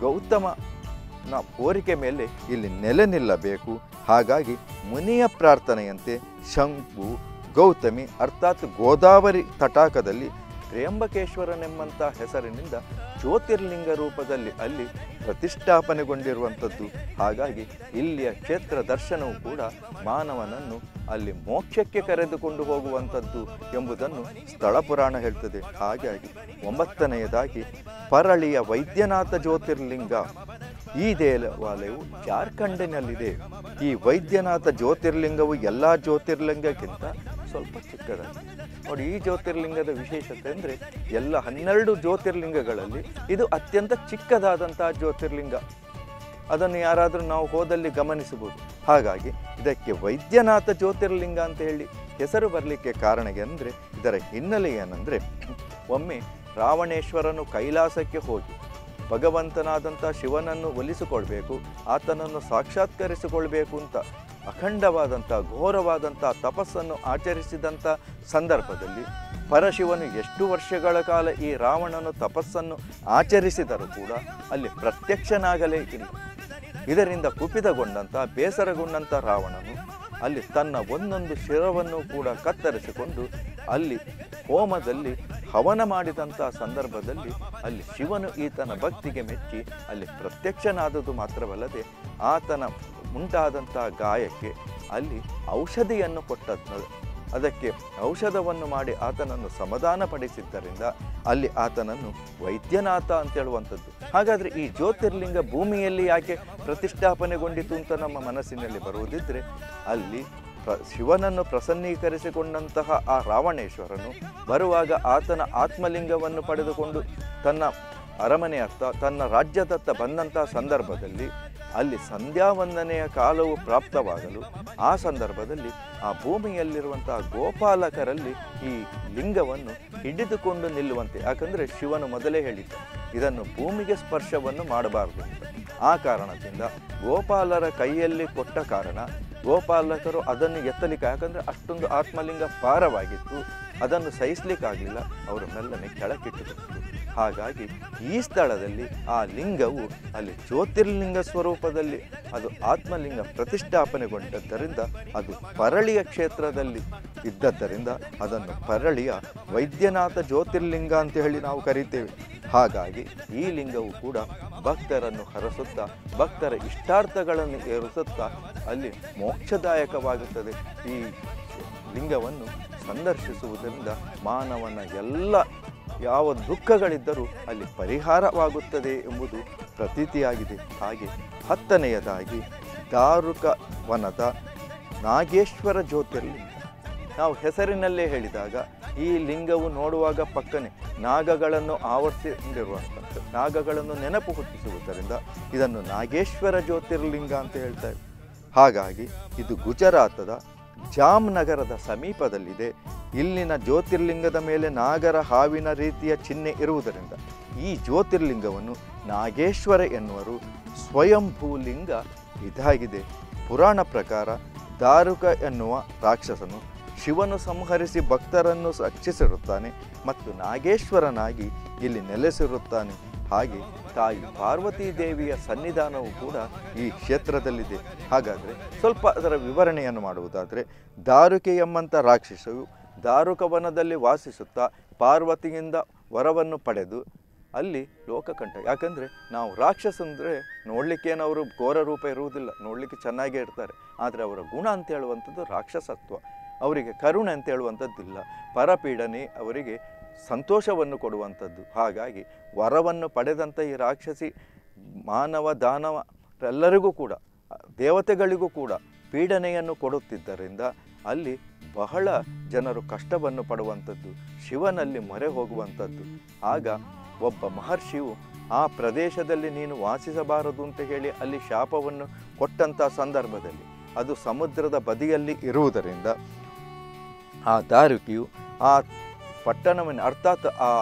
ಗೌತಮನ ಕೋರಿಕೆ ಮೇಲೆ ಇಲ್ಲಿ ನೆಲೆ ನಿಲ್ಲಬೇಕು ಹಾಗಾಗಿ ಮುನಿಯ ಪ್ರಾರ್ಥನೆಯಂತೆ ಶಂಕು ಗೌತಮಿ ಅರ್ಥಾತ್ ಗೋದಾವರಿ ತಟಾಕದಲ್ಲಿ ತ್ರ್ಯಂಬಕೇಶ್ವರನೆಂಬಂಥ ಹೆಸರಿನಿಂದ ಜ್ಯೋತಿರ್ಲಿಂಗ ರೂಪದಲ್ಲಿ ಅಲ್ಲಿ ಪ್ರತಿಷ್ಠಾಪನೆಗೊಂಡಿರುವಂಥದ್ದು ಹಾಗಾಗಿ ಇಲ್ಲಿಯ ಕ್ಷೇತ್ರ ದರ್ಶನವು ಕೂಡ ಮಾನವನನ್ನು ಅಲ್ಲಿ ಮೋಕ್ಷಕ್ಕೆ ಕರೆದುಕೊಂಡು ಹೋಗುವಂಥದ್ದು ಎಂಬುದನ್ನು ಸ್ಥಳ ಪುರಾಣ ಹೇಳ್ತದೆ ಹಾಗಾಗಿ ಒಂಬತ್ತನೆಯದಾಗಿ ಪರಳಿಯ ವೈದ್ಯನಾಥ ಜ್ಯೋತಿರ್ಲಿಂಗ ಈ ದೇವಾಲಯವು ಜಾರ್ಖಂಡಿನಲ್ಲಿದೆ ಈ ವೈದ್ಯನಾಥ ಜ್ಯೋತಿರ್ಲಿಂಗವು ಎಲ್ಲ ಜ್ಯೋತಿರ್ಲಿಂಗಕ್ಕಿಂತ ಸ್ವಲ್ಪ ಚಿಕ್ಕದಾಗಿದೆ ನೋಡಿ ಈ ಜ್ಯೋತಿರ್ಲಿಂಗದ ವಿಶೇಷತೆ ಅಂದರೆ ಎಲ್ಲ ಹನ್ನೆರಡು ಜ್ಯೋತಿರ್ಲಿಂಗಗಳಲ್ಲಿ ಇದು ಅತ್ಯಂತ ಚಿಕ್ಕದಾದಂತಹ ಜ್ಯೋತಿರ್ಲಿಂಗ ಅದನ್ನು ಯಾರಾದರೂ ನಾವು ಹೋದಲ್ಲಿ ಗಮನಿಸಬಹುದು ಹಾಗಾಗಿ ಇದಕ್ಕೆ ವೈದ್ಯನಾಥ ಜ್ಯೋತಿರ್ಲಿಂಗ ಅಂತ ಹೇಳಿ ಹೆಸರು ಬರಲಿಕ್ಕೆ ಕಾರಣ ಅಂದರೆ ಇದರ ಹಿನ್ನೆಲೆ ಏನಂದರೆ ಒಮ್ಮೆ ರಾವಣೇಶ್ವರನು ಕೈಲಾಸಕ್ಕೆ ಹೋಗಿ ಭಗವಂತನಾದಂಥ ಶಿವನನ್ನು ಒಲಿಸಿಕೊಳ್ಬೇಕು ಆತನನ್ನು ಸಾಕ್ಷಾತ್ಕರಿಸಿಕೊಳ್ಬೇಕು ಅಂತ ಅಖಂಡವಾದಂಥ ಘೋರವಾದಂಥ ತಪಸ್ಸನ್ನು ಆಚರಿಸಿದಂಥ ಸಂದರ್ಭದಲ್ಲಿ ಪರಶಿವನು ಎಷ್ಟು ವರ್ಷಗಳ ಕಾಲ ಈ ರಾವಣನು ತಪಸ್ಸನ್ನು ಆಚರಿಸಿದರೂ ಕೂಡ ಅಲ್ಲಿ ಪ್ರತ್ಯಕ್ಷನಾಗಲೇ ಇಲ್ಲ ಇದರಿಂದ ಕುಪಿತಗೊಂಡಂಥ ಬೇಸರಗೊಂಡಂಥ ರಾವಣನು ಅಲ್ಲಿ ತನ್ನ ಒಂದೊಂದು ಶಿರವನ್ನು ಕೂಡ ಕತ್ತರಿಸಿಕೊಂಡು ಅಲ್ಲಿ ಹೋಮದಲ್ಲಿ ಹವನ ಮಾಡಿದಂಥ ಸಂದರ್ಭದಲ್ಲಿ ಅಲ್ಲಿ ಶಿವನು ಈತನ ಭಕ್ತಿಗೆ ಮೆಚ್ಚಿ ಅಲ್ಲಿ ಪ್ರತ್ಯಕ್ಷನಾದದ್ದು ಮಾತ್ರವಲ್ಲದೆ ಆತನ ಉಂಟಾದಂಥ ಗಾಯಕ್ಕೆ ಅಲ್ಲಿ ಔಷಧಿಯನ್ನು ಕೊಟ್ಟದ್ದು ಅದಕ್ಕೆ ಔಷಧವನ್ನು ಮಾಡಿ ಆತನನ್ನು ಸಮಾಧಾನಪಡಿಸಿದ್ದರಿಂದ ಅಲ್ಲಿ ಆತನನ್ನು ವೈದ್ಯನಾಥ ಅಂತ ಹೇಳುವಂಥದ್ದು ಹಾಗಾದರೆ ಈ ಜ್ಯೋತಿರ್ಲಿಂಗ ಭೂಮಿಯಲ್ಲಿ ಯಾಕೆ ಪ್ರತಿಷ್ಠಾಪನೆಗೊಂಡಿತು ಅಂತ ನಮ್ಮ ಮನಸ್ಸಿನಲ್ಲಿ ಬರುವುದಿದ್ರೆ ಅಲ್ಲಿ ಪ್ರ ಶಿವನನ್ನು ಪ್ರಸನ್ನೀಕರಿಸಿಕೊಂಡಂತಹ ಆ ರಾವಣೇಶ್ವರನು ಬರುವಾಗ ಆತನ ಆತ್ಮಲಿಂಗವನ್ನು ಪಡೆದುಕೊಂಡು ತನ್ನ ಅರಮನೆಯತ್ತ ತನ್ನ ರಾಜ್ಯದತ್ತ ಬಂದಂತಹ ಸಂದರ್ಭದಲ್ಲಿ ಅಲ್ಲಿ ಸಂಧ್ಯಾವಂದನೆಯ ಕಾಲವು ಪ್ರಾಪ್ತವಾಗಲು ಆ ಸಂದರ್ಭದಲ್ಲಿ ಆ ಭೂಮಿಯಲ್ಲಿರುವಂತಹ ಗೋಪಾಲಕರಲ್ಲಿ ಈ ಲಿಂಗವನ್ನು ಹಿಡಿದುಕೊಂಡು ನಿಲ್ಲುವಂತೆ ಯಾಕಂದರೆ ಶಿವನು ಮೊದಲೇ ಹೇಳಿದ್ದ ಇದನ್ನು ಭೂಮಿಗೆ ಸ್ಪರ್ಶವನ್ನು ಮಾಡಬಾರದು ಅಂತ ಆ ಕಾರಣದಿಂದ ಗೋಪಾಲರ ಕೈಯಲ್ಲಿ ಕೊಟ್ಟ ಕಾರಣ ಗೋಪಾಲಕರು ಅದನ್ನು ಎತ್ತಲಿಕ್ಕೆ ಯಾಕಂದರೆ ಅಷ್ಟೊಂದು ಆತ್ಮಲಿಂಗ ಭಾರವಾಗಿತ್ತು ಅದನ್ನು ಸಹಿಸ್ಲಿಕ್ಕಾಗಲಿಲ್ಲ ಅವರು ಮೆಲ್ಲನೆ ಕೆಳಕ್ಕಿಟ್ಟಿದ್ರು ಹಾಗಾಗಿ ಈ ಸ್ಥಳದಲ್ಲಿ ಆ ಲಿಂಗವು ಅಲ್ಲಿ ಜ್ಯೋತಿರ್ಲಿಂಗ ಸ್ವರೂಪದಲ್ಲಿ ಅದು ಆತ್ಮಲಿಂಗ ಪ್ರತಿಷ್ಠಾಪನೆಗೊಂಡದ್ದರಿಂದ ಅದು ಪರಳಿಯ ಕ್ಷೇತ್ರದಲ್ಲಿ ಇದ್ದದ್ದರಿಂದ ಅದನ್ನು ಪರಳಿಯ ವೈದ್ಯನಾಥ ಜ್ಯೋತಿರ್ಲಿಂಗ ಅಂತ ಹೇಳಿ ನಾವು ಕರಿತೇವೆ ಹಾಗಾಗಿ ಈ ಲಿಂಗವು ಕೂಡ ಭಕ್ತರನ್ನು ಹರಸುತ್ತಾ ಭಕ್ತರ ಇಷ್ಟಾರ್ಥಗಳನ್ನು ಏರಿಸುತ್ತಾ ಅಲ್ಲಿ ಮೋಕ್ಷದಾಯಕವಾಗುತ್ತದೆ ಈ ಲಿಂಗವನ್ನು ಸಂದರ್ಶಿಸುವುದರಿಂದ ಮಾನವನ ಎಲ್ಲ ಯಾವ ದುಃಖಗಳಿದ್ದರೂ ಅಲ್ಲಿ ಪರಿಹಾರವಾಗುತ್ತದೆ ಎಂಬುದು ಪ್ರತೀತಿಯಾಗಿದೆ ಹಾಗೆ ಹತ್ತನೆಯದಾಗಿ ದಾರುಕ ವನದ ನಾಗೇಶ್ವರ ಜ್ಯೋತಿರ್ಲಿಂಗ ನಾವು ಹೆಸರಿನಲ್ಲೇ ಹೇಳಿದಾಗ ಈ ಲಿಂಗವು ನೋಡುವಾಗ ಪಕ್ಕನೆ ನಾಗಗಳನ್ನು ಆವರಿಸಿಕೊಂಡಿರುವಂಥದ್ದು ನಾಗಗಳನ್ನು ನೆನಪು ಹುಟ್ಟಿಸುವುದರಿಂದ ಇದನ್ನು ನಾಗೇಶ್ವರ ಜ್ಯೋತಿರ್ಲಿಂಗ ಅಂತ ಹೇಳ್ತಾರೆ ಹಾಗಾಗಿ ಇದು ಗುಜರಾತದ ಜಾಮ್ನಗರದ ಸಮೀಪದಲ್ಲಿದೆ ಇಲ್ಲಿನ ಜ್ಯೋತಿರ್ಲಿಂಗದ ಮೇಲೆ ನಾಗರ ಹಾವಿನ ರೀತಿಯ ಚಿಹ್ನೆ ಇರುವುದರಿಂದ ಈ ಜ್ಯೋತಿರ್ಲಿಂಗವನ್ನು ನಾಗೇಶ್ವರ ಎನ್ನುವರು ಸ್ವಯಂಭೂಲಿಂಗ ಇದಾಗಿದೆ ಪುರಾಣ ಪ್ರಕಾರ ದಾರುಕ ಎನ್ನುವ ರಾಕ್ಷಸನು ಶಿವನು ಸಂಹರಿಸಿ ಭಕ್ತರನ್ನು ರಕ್ಷಿಸಿರುತ್ತಾನೆ ಮತ್ತು ನಾಗೇಶ್ವರನಾಗಿ ಇಲ್ಲಿ ನೆಲೆಸಿರುತ್ತಾನೆ ಹಾಗೆ ತಾಯಿ ಪಾರ್ವತೀ ದೇವಿಯ ಸನ್ನಿಧಾನವು ಕೂಡ ಈ ಕ್ಷೇತ್ರದಲ್ಲಿದೆ ಹಾಗಾದರೆ ಸ್ವಲ್ಪ ಅದರ ವಿವರಣೆಯನ್ನು ಮಾಡುವುದಾದರೆ ದಾರುಕೆ ಎಂಬಂಥ ರಾಕ್ಷಸವು ದಾರುಕ ವನದಲ್ಲಿ ವಾಸಿಸುತ್ತಾ ಪಾರ್ವತಿಯಿಂದ ವರವನ್ನು ಪಡೆದು ಅಲ್ಲಿ ಲೋಕಕಂಠ ಯಾಕಂದರೆ ನಾವು ರಾಕ್ಷಸಂದರೆ ನೋಡಲಿಕ್ಕೇನು ಅವರು ಘೋರ ರೂಪ ಇರುವುದಿಲ್ಲ ನೋಡಲಿಕ್ಕೆ ಚೆನ್ನಾಗೇ ಇರ್ತಾರೆ ಆದರೆ ಅವರ ಗುಣ ಅಂತ ಹೇಳುವಂಥದ್ದು ರಾಕ್ಷಸತ್ವ ಅವರಿಗೆ ಕರುಣೆ ಅಂತ ಹೇಳುವಂಥದ್ದಿಲ್ಲ ಪರಪೀಡನೆ ಅವರಿಗೆ ಸಂತೋಷವನ್ನು ಕೊಡುವಂಥದ್ದು ಹಾಗಾಗಿ ವರವನ್ನು ಪಡೆದಂಥ ಈ ರಾಕ್ಷಸಿ ಮಾನವ ದಾನವ ಎಲ್ಲರಿಗೂ ಕೂಡ ದೇವತೆಗಳಿಗೂ ಕೂಡ ಪೀಡನೆಯನ್ನು ಕೊಡುತ್ತಿದ್ದರಿಂದ ಅಲ್ಲಿ ಬಹಳ ಜನರು ಕಷ್ಟವನ್ನು ಪಡುವಂಥದ್ದು ಶಿವನಲ್ಲಿ ಮೊರೆ ಹೋಗುವಂಥದ್ದು ಆಗ ಒಬ್ಬ ಮಹರ್ಷಿಯು ಆ ಪ್ರದೇಶದಲ್ಲಿ ನೀನು ವಾಸಿಸಬಾರದು ಅಂತ ಹೇಳಿ ಅಲ್ಲಿ ಶಾಪವನ್ನು ಕೊಟ್ಟಂಥ ಸಂದರ್ಭದಲ್ಲಿ ಅದು ಸಮುದ್ರದ ಬದಿಯಲ್ಲಿ ಇರುವುದರಿಂದ ಆ ದಾರುಕಿಯು ಆ ಪಟ್ಟಣವನ್ನು ಅರ್ಥಾತ್ ಆ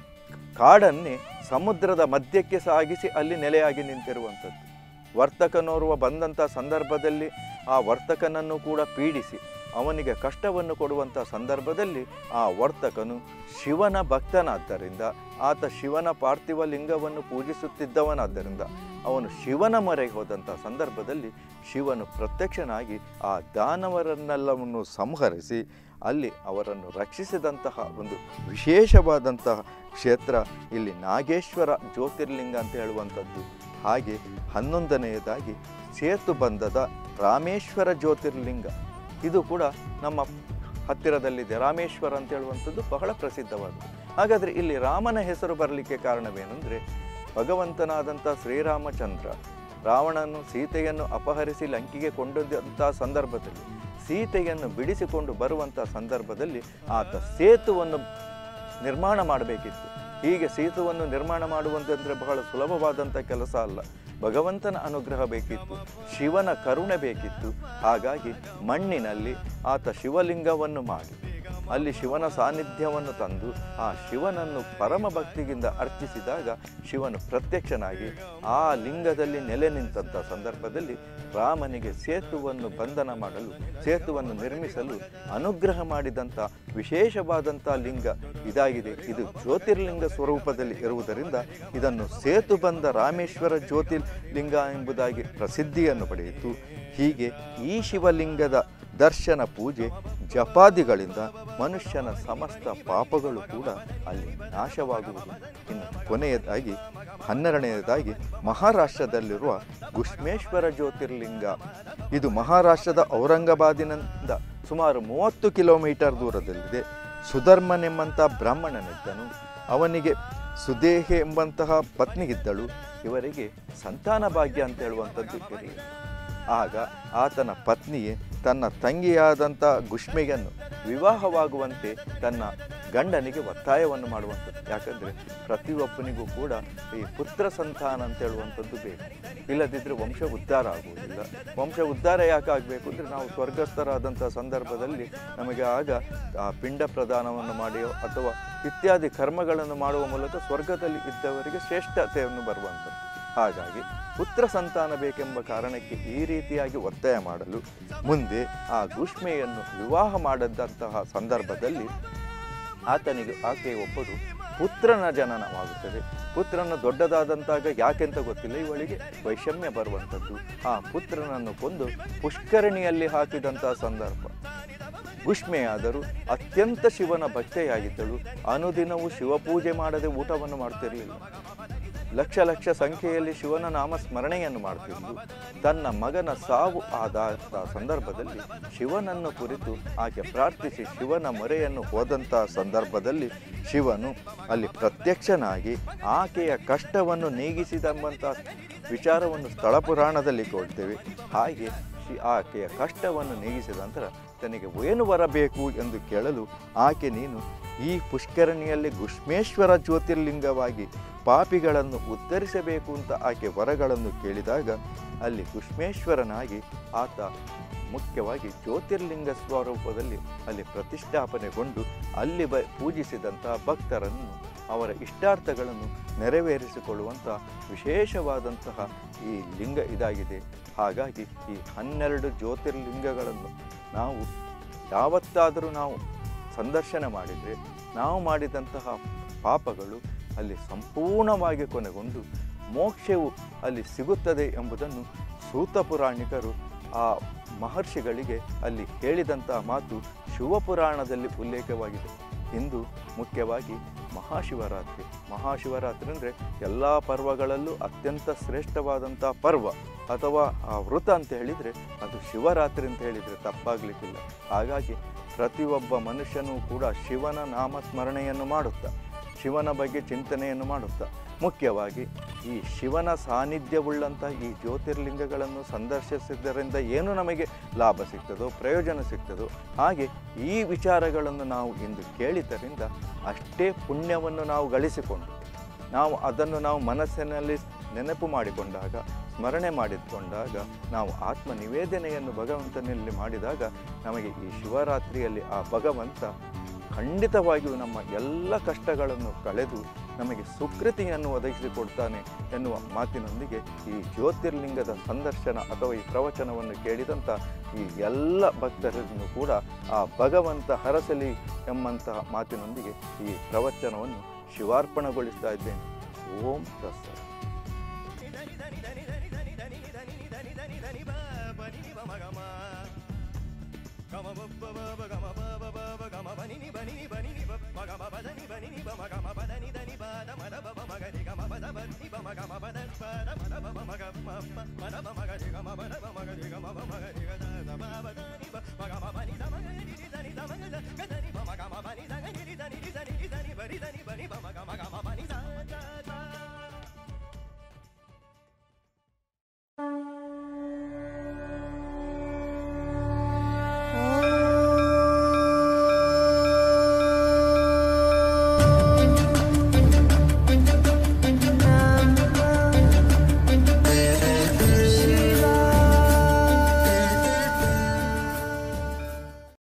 ಕಾಡನ್ನೇ ಸಮುದ್ರದ ಮಧ್ಯಕ್ಕೆ ಸಾಗಿಸಿ ಅಲ್ಲಿ ನೆಲೆಯಾಗಿ ನಿಂತಿರುವಂಥದ್ದು ವರ್ತಕನೋರ್ವ ಬಂದಂಥ ಸಂದರ್ಭದಲ್ಲಿ ಆ ವರ್ತಕನನ್ನು ಕೂಡ ಪೀಡಿಸಿ ಅವನಿಗೆ ಕಷ್ಟವನ್ನು ಕೊಡುವಂಥ ಸಂದರ್ಭದಲ್ಲಿ ಆ ವರ್ತಕನು ಶಿವನ ಭಕ್ತನಾದ್ದರಿಂದ ಆತ ಶಿವನ ಪಾರ್ಥಿವ ಲಿಂಗವನ್ನು ಪೂಜಿಸುತ್ತಿದ್ದವನಾದ್ದರಿಂದ ಅವನು ಶಿವನ ಮೊರೆಗೆ ಹೋದಂಥ ಸಂದರ್ಭದಲ್ಲಿ ಶಿವನು ಪ್ರತ್ಯಕ್ಷನಾಗಿ ಆ ದಾನವರನ್ನೆಲ್ಲವನ್ನು ಸಂಹರಿಸಿ ಅಲ್ಲಿ ಅವರನ್ನು ರಕ್ಷಿಸಿದಂತಹ ಒಂದು ವಿಶೇಷವಾದಂತಹ ಕ್ಷೇತ್ರ ಇಲ್ಲಿ ನಾಗೇಶ್ವರ ಜ್ಯೋತಿರ್ಲಿಂಗ ಅಂತ ಹೇಳುವಂಥದ್ದು ಹಾಗೆ ಹನ್ನೊಂದನೆಯದಾಗಿ ಸೇತು ಬಂಧದ ರಾಮೇಶ್ವರ ಜ್ಯೋತಿರ್ಲಿಂಗ ಇದು ಕೂಡ ನಮ್ಮ ಹತ್ತಿರದಲ್ಲಿದೆ ರಾಮೇಶ್ವರ ಅಂತ ಹೇಳುವಂಥದ್ದು ಬಹಳ ಪ್ರಸಿದ್ಧವಾದದ್ದು ಹಾಗಾದರೆ ಇಲ್ಲಿ ರಾಮನ ಹೆಸರು ಬರಲಿಕ್ಕೆ ಕಾರಣವೇನೆಂದರೆ ಭಗವಂತನಾದಂಥ ಶ್ರೀರಾಮಚಂದ್ರ ರಾವಣನು ಸೀತೆಯನ್ನು ಅಪಹರಿಸಿ ಲಂಕಿಗೆ ಕೊಂಡೊಯ್ದಂಥ ಸಂದರ್ಭದಲ್ಲಿ ಸೀತೆಯನ್ನು ಬಿಡಿಸಿಕೊಂಡು ಬರುವಂಥ ಸಂದರ್ಭದಲ್ಲಿ ಆತ ಸೇತುವನ್ನು ನಿರ್ಮಾಣ ಮಾಡಬೇಕಿತ್ತು ಹೀಗೆ ಸೇತುವನ್ನು ನಿರ್ಮಾಣ ಮಾಡುವಂತಂದರೆ ಬಹಳ ಸುಲಭವಾದಂಥ ಕೆಲಸ ಅಲ್ಲ ಭಗವಂತನ ಅನುಗ್ರಹ ಬೇಕಿತ್ತು ಶಿವನ ಕರುಣೆ ಬೇಕಿತ್ತು ಹಾಗಾಗಿ ಮಣ್ಣಿನಲ್ಲಿ ಆತ ಶಿವಲಿಂಗವನ್ನು ಮಾಡಿ ಅಲ್ಲಿ ಶಿವನ ಸಾನ್ನಿಧ್ಯವನ್ನು ತಂದು ಆ ಶಿವನನ್ನು ಪರಮ ಭಕ್ತಿಯಿಂದ ಅರ್ಚಿಸಿದಾಗ ಶಿವನು ಪ್ರತ್ಯಕ್ಷನಾಗಿ ಆ ಲಿಂಗದಲ್ಲಿ ನೆಲೆ ನಿಂತಹ ಸಂದರ್ಭದಲ್ಲಿ ರಾಮನಿಗೆ ಸೇತುವನ್ನು ಬಂಧನ ಮಾಡಲು ಸೇತುವನ್ನು ನಿರ್ಮಿಸಲು ಅನುಗ್ರಹ ಮಾಡಿದಂಥ ವಿಶೇಷವಾದಂಥ ಲಿಂಗ ಇದಾಗಿದೆ ಇದು ಜ್ಯೋತಿರ್ಲಿಂಗ ಸ್ವರೂಪದಲ್ಲಿ ಇರುವುದರಿಂದ ಇದನ್ನು ಸೇತುಬಂಧ ರಾಮೇಶ್ವರ ಜ್ಯೋತಿರ್ಲಿಂಗ ಎಂಬುದಾಗಿ ಪ್ರಸಿದ್ಧಿಯನ್ನು ಪಡೆಯಿತು ಹೀಗೆ ಈ ಶಿವಲಿಂಗದ ದರ್ಶನ ಪೂಜೆ ಜಪಾದಿಗಳಿಂದ ಮನುಷ್ಯನ ಸಮಸ್ತ ಪಾಪಗಳು ಕೂಡ ಅಲ್ಲಿ ನಾಶವಾಗುವುದು ಇನ್ನು ಕೊನೆಯದಾಗಿ ಹನ್ನೆರಡನೆಯದಾಗಿ ಮಹಾರಾಷ್ಟ್ರದಲ್ಲಿರುವ ಗುಷ್ಮೇಶ್ವರ ಜ್ಯೋತಿರ್ಲಿಂಗ ಇದು ಮಹಾರಾಷ್ಟ್ರದ ಔರಂಗಾಬಾದಿನಿಂದ ಸುಮಾರು ಮೂವತ್ತು ಕಿಲೋಮೀಟರ್ ದೂರದಲ್ಲಿದೆ ಸುಧರ್ಮನೆಂಬಂಥ ಬ್ರಾಹ್ಮಣನಿದ್ದನು ಅವನಿಗೆ ಸುದೇಹೆ ಎಂಬಂತಹ ಪತ್ನಿಗಿದ್ದಳು ಇವರಿಗೆ ಸಂತಾನ ಭಾಗ್ಯ ಅಂತ ಹೇಳುವಂಥದ್ದು ಇರಲಿಲ್ಲ ಆಗ ಆತನ ಪತ್ನಿಯೇ ತನ್ನ ತಂಗಿಯಾದಂಥ ಗುಷ್ಮೆಯನ್ನು ವಿವಾಹವಾಗುವಂತೆ ತನ್ನ ಗಂಡನಿಗೆ ಒತ್ತಾಯವನ್ನು ಮಾಡುವಂಥದ್ದು ಯಾಕಂದರೆ ಪ್ರತಿಯೊಬ್ಬನಿಗೂ ಕೂಡ ಈ ಪುತ್ರ ಸಂತಾನ ಅಂತ ಹೇಳುವಂಥದ್ದು ಬೇಕು ಇಲ್ಲದಿದ್ದರೆ ವಂಶ ಉದ್ಧಾರ ಆಗುವುದಿಲ್ಲ ವಂಶ ಉದ್ಧಾರ ಯಾಕೆ ಆಗಬೇಕು ಅಂದರೆ ನಾವು ಸ್ವರ್ಗಸ್ಥರಾದಂಥ ಸಂದರ್ಭದಲ್ಲಿ ನಮಗೆ ಆಗ ಆ ಪಿಂಡ ಪ್ರದಾನವನ್ನು ಮಾಡಿಯೋ ಅಥವಾ ಇತ್ಯಾದಿ ಕರ್ಮಗಳನ್ನು ಮಾಡುವ ಮೂಲಕ ಸ್ವರ್ಗದಲ್ಲಿ ಇದ್ದವರಿಗೆ ಶ್ರೇಷ್ಠತೆಯನ್ನು ಬರುವಂಥದ್ದು ಹಾಗಾಗಿ ಪುತ್ರ ಸಂತಾನ ಬೇಕೆಂಬ ಕಾರಣಕ್ಕೆ ಈ ರೀತಿಯಾಗಿ ಒತ್ತಾಯ ಮಾಡಲು ಮುಂದೆ ಆ ಗುಷ್ಮೆಯನ್ನು ವಿವಾಹ ಮಾಡದಂತಹ ಸಂದರ್ಭದಲ್ಲಿ ಆತನಿಗೆ ಆಕೆ ಒಬ್ಬರು ಪುತ್ರನ ಜನನವಾಗುತ್ತದೆ ಪುತ್ರನ ದೊಡ್ಡದಾದಂತಾಗ ಯಾಕೆಂತ ಗೊತ್ತಿಲ್ಲ ಇವಳಿಗೆ ವೈಷಮ್ಯ ಬರುವಂಥದ್ದು ಆ ಪುತ್ರನನ್ನು ಕೊಂದು ಪುಷ್ಕರಣಿಯಲ್ಲಿ ಹಾಕಿದಂತಹ ಸಂದರ್ಭ ಗುಷ್ಮೆಯಾದರೂ ಅತ್ಯಂತ ಶಿವನ ಭಕ್ತೆಯಾಗಿದ್ದಳು ಅನುದಿನವೂ ಶಿವಪೂಜೆ ಮಾಡದೆ ಊಟವನ್ನು ಮಾಡ್ತಿರಲಿಲ್ಲ ಲಕ್ಷ ಲಕ್ಷ ಸಂಖ್ಯೆಯಲ್ಲಿ ಶಿವನ ನಾಮ ಸ್ಮರಣೆಯನ್ನು ಮಾಡ್ತಿದ್ದು ತನ್ನ ಮಗನ ಸಾವು ಆದ ಸಂದರ್ಭದಲ್ಲಿ ಶಿವನನ್ನು ಕುರಿತು ಆಕೆ ಪ್ರಾರ್ಥಿಸಿ ಶಿವನ ಮೊರೆಯನ್ನು ಹೋದಂಥ ಸಂದರ್ಭದಲ್ಲಿ ಶಿವನು ಅಲ್ಲಿ ಪ್ರತ್ಯಕ್ಷನಾಗಿ ಆಕೆಯ ಕಷ್ಟವನ್ನು ನೀಗಿಸಿದಂಬಂಥ ವಿಚಾರವನ್ನು ಸ್ಥಳ ಪುರಾಣದಲ್ಲಿ ಕೊಡ್ತೇವೆ ಹಾಗೆ ಶಿ- ಆಕೆಯ ಕಷ್ಟವನ್ನು ನೀಗಿಸಿದ ನಂತರ ತನಗೆ ಏನು ಬರಬೇಕು ಎಂದು ಕೇಳಲು ಆಕೆ ನೀನು ಈ ಪುಷ್ಕರಣಿಯಲ್ಲಿ ಗುಷ್ಮೇಶ್ವರ ಜ್ಯೋತಿರ್ಲಿಂಗವಾಗಿ ಪಾಪಿಗಳನ್ನು ಉದ್ಧರಿಸಬೇಕು ಅಂತ ಆಕೆ ವರಗಳನ್ನು ಕೇಳಿದಾಗ ಅಲ್ಲಿ ಗುಷ್ಮೇಶ್ವರನಾಗಿ ಆತ ಮುಖ್ಯವಾಗಿ ಜ್ಯೋತಿರ್ಲಿಂಗ ಸ್ವರೂಪದಲ್ಲಿ ಅಲ್ಲಿ ಪ್ರತಿಷ್ಠಾಪನೆಗೊಂಡು ಅಲ್ಲಿ ಬ ಪೂಜಿಸಿದಂಥ ಭಕ್ತರನ್ನು ಅವರ ಇಷ್ಟಾರ್ಥಗಳನ್ನು ನೆರವೇರಿಸಿಕೊಳ್ಳುವಂಥ ವಿಶೇಷವಾದಂತಹ ಈ ಲಿಂಗ ಇದಾಗಿದೆ ಹಾಗಾಗಿ ಈ ಹನ್ನೆರಡು ಜ್ಯೋತಿರ್ಲಿಂಗಗಳನ್ನು ನಾವು ಯಾವತ್ತಾದರೂ ನಾವು ಸಂದರ್ಶನ ಮಾಡಿದರೆ ನಾವು ಮಾಡಿದಂತಹ ಪಾಪಗಳು ಅಲ್ಲಿ ಸಂಪೂರ್ಣವಾಗಿ ಕೊನೆಗೊಂಡು ಮೋಕ್ಷವು ಅಲ್ಲಿ ಸಿಗುತ್ತದೆ ಎಂಬುದನ್ನು ಸೂತ ಪುರಾಣಿಕರು ಆ ಮಹರ್ಷಿಗಳಿಗೆ ಅಲ್ಲಿ ಹೇಳಿದಂತಹ ಮಾತು ಶಿವಪುರಾಣದಲ್ಲಿ ಉಲ್ಲೇಖವಾಗಿದೆ ಇಂದು ಮುಖ್ಯವಾಗಿ ಮಹಾಶಿವರಾತ್ರಿ ಮಹಾಶಿವರಾತ್ರಿ ಅಂದರೆ ಎಲ್ಲ ಪರ್ವಗಳಲ್ಲೂ ಅತ್ಯಂತ ಶ್ರೇಷ್ಠವಾದಂಥ ಪರ್ವ ಅಥವಾ ಆ ವೃತ ಅಂತ ಹೇಳಿದರೆ ಅದು ಶಿವರಾತ್ರಿ ಅಂತ ಹೇಳಿದರೆ ತಪ್ಪಾಗಲಿಕ್ಕಿಲ್ಲ ಹಾಗಾಗಿ ಪ್ರತಿಯೊಬ್ಬ ಮನುಷ್ಯನೂ ಕೂಡ ಶಿವನ ನಾಮಸ್ಮರಣೆಯನ್ನು ಮಾಡುತ್ತಾ ಶಿವನ ಬಗ್ಗೆ ಚಿಂತನೆಯನ್ನು ಮಾಡುತ್ತಾ ಮುಖ್ಯವಾಗಿ ಈ ಶಿವನ ಸಾನ್ನಿಧ್ಯವುಳ್ಳಂಥ ಈ ಜ್ಯೋತಿರ್ಲಿಂಗಗಳನ್ನು ಸಂದರ್ಶಿಸಿದ್ದರಿಂದ ಏನು ನಮಗೆ ಲಾಭ ಸಿಗ್ತದೋ ಪ್ರಯೋಜನ ಸಿಗ್ತದೋ ಹಾಗೆ ಈ ವಿಚಾರಗಳನ್ನು ನಾವು ಇಂದು ಕೇಳಿದ್ದರಿಂದ ಅಷ್ಟೇ ಪುಣ್ಯವನ್ನು ನಾವು ಗಳಿಸಿಕೊಂಡು ನಾವು ಅದನ್ನು ನಾವು ಮನಸ್ಸಿನಲ್ಲಿ ನೆನಪು ಮಾಡಿಕೊಂಡಾಗ ಸ್ಮರಣೆ ಮಾಡಿಕೊಂಡಾಗ ನಾವು ಆತ್ಮ ನಿವೇದನೆಯನ್ನು ಭಗವಂತನಲ್ಲಿ ಮಾಡಿದಾಗ ನಮಗೆ ಈ ಶಿವರಾತ್ರಿಯಲ್ಲಿ ಆ ಭಗವಂತ ಖಂಡಿತವಾಗಿಯೂ ನಮ್ಮ ಎಲ್ಲ ಕಷ್ಟಗಳನ್ನು ಕಳೆದು ನಮಗೆ ಸುಕೃತಿಯನ್ನು ಒದಗಿಸಿಕೊಡ್ತಾನೆ ಎನ್ನುವ ಮಾತಿನೊಂದಿಗೆ ಈ ಜ್ಯೋತಿರ್ಲಿಂಗದ ಸಂದರ್ಶನ ಅಥವಾ ಈ ಪ್ರವಚನವನ್ನು ಕೇಳಿದಂಥ ಈ ಎಲ್ಲ ಭಕ್ತರನ್ನು ಕೂಡ ಆ ಭಗವಂತ ಹರಸಲಿ ಎಂಬಂತಹ ಮಾತಿನೊಂದಿಗೆ ಈ ಪ್ರವಚನವನ್ನು ಶಿವಾರ್ಪಣಗೊಳಿಸ್ತಾ ಇದ್ದೇನೆ ಓಂ ತಸ್ಸ Bani bani bani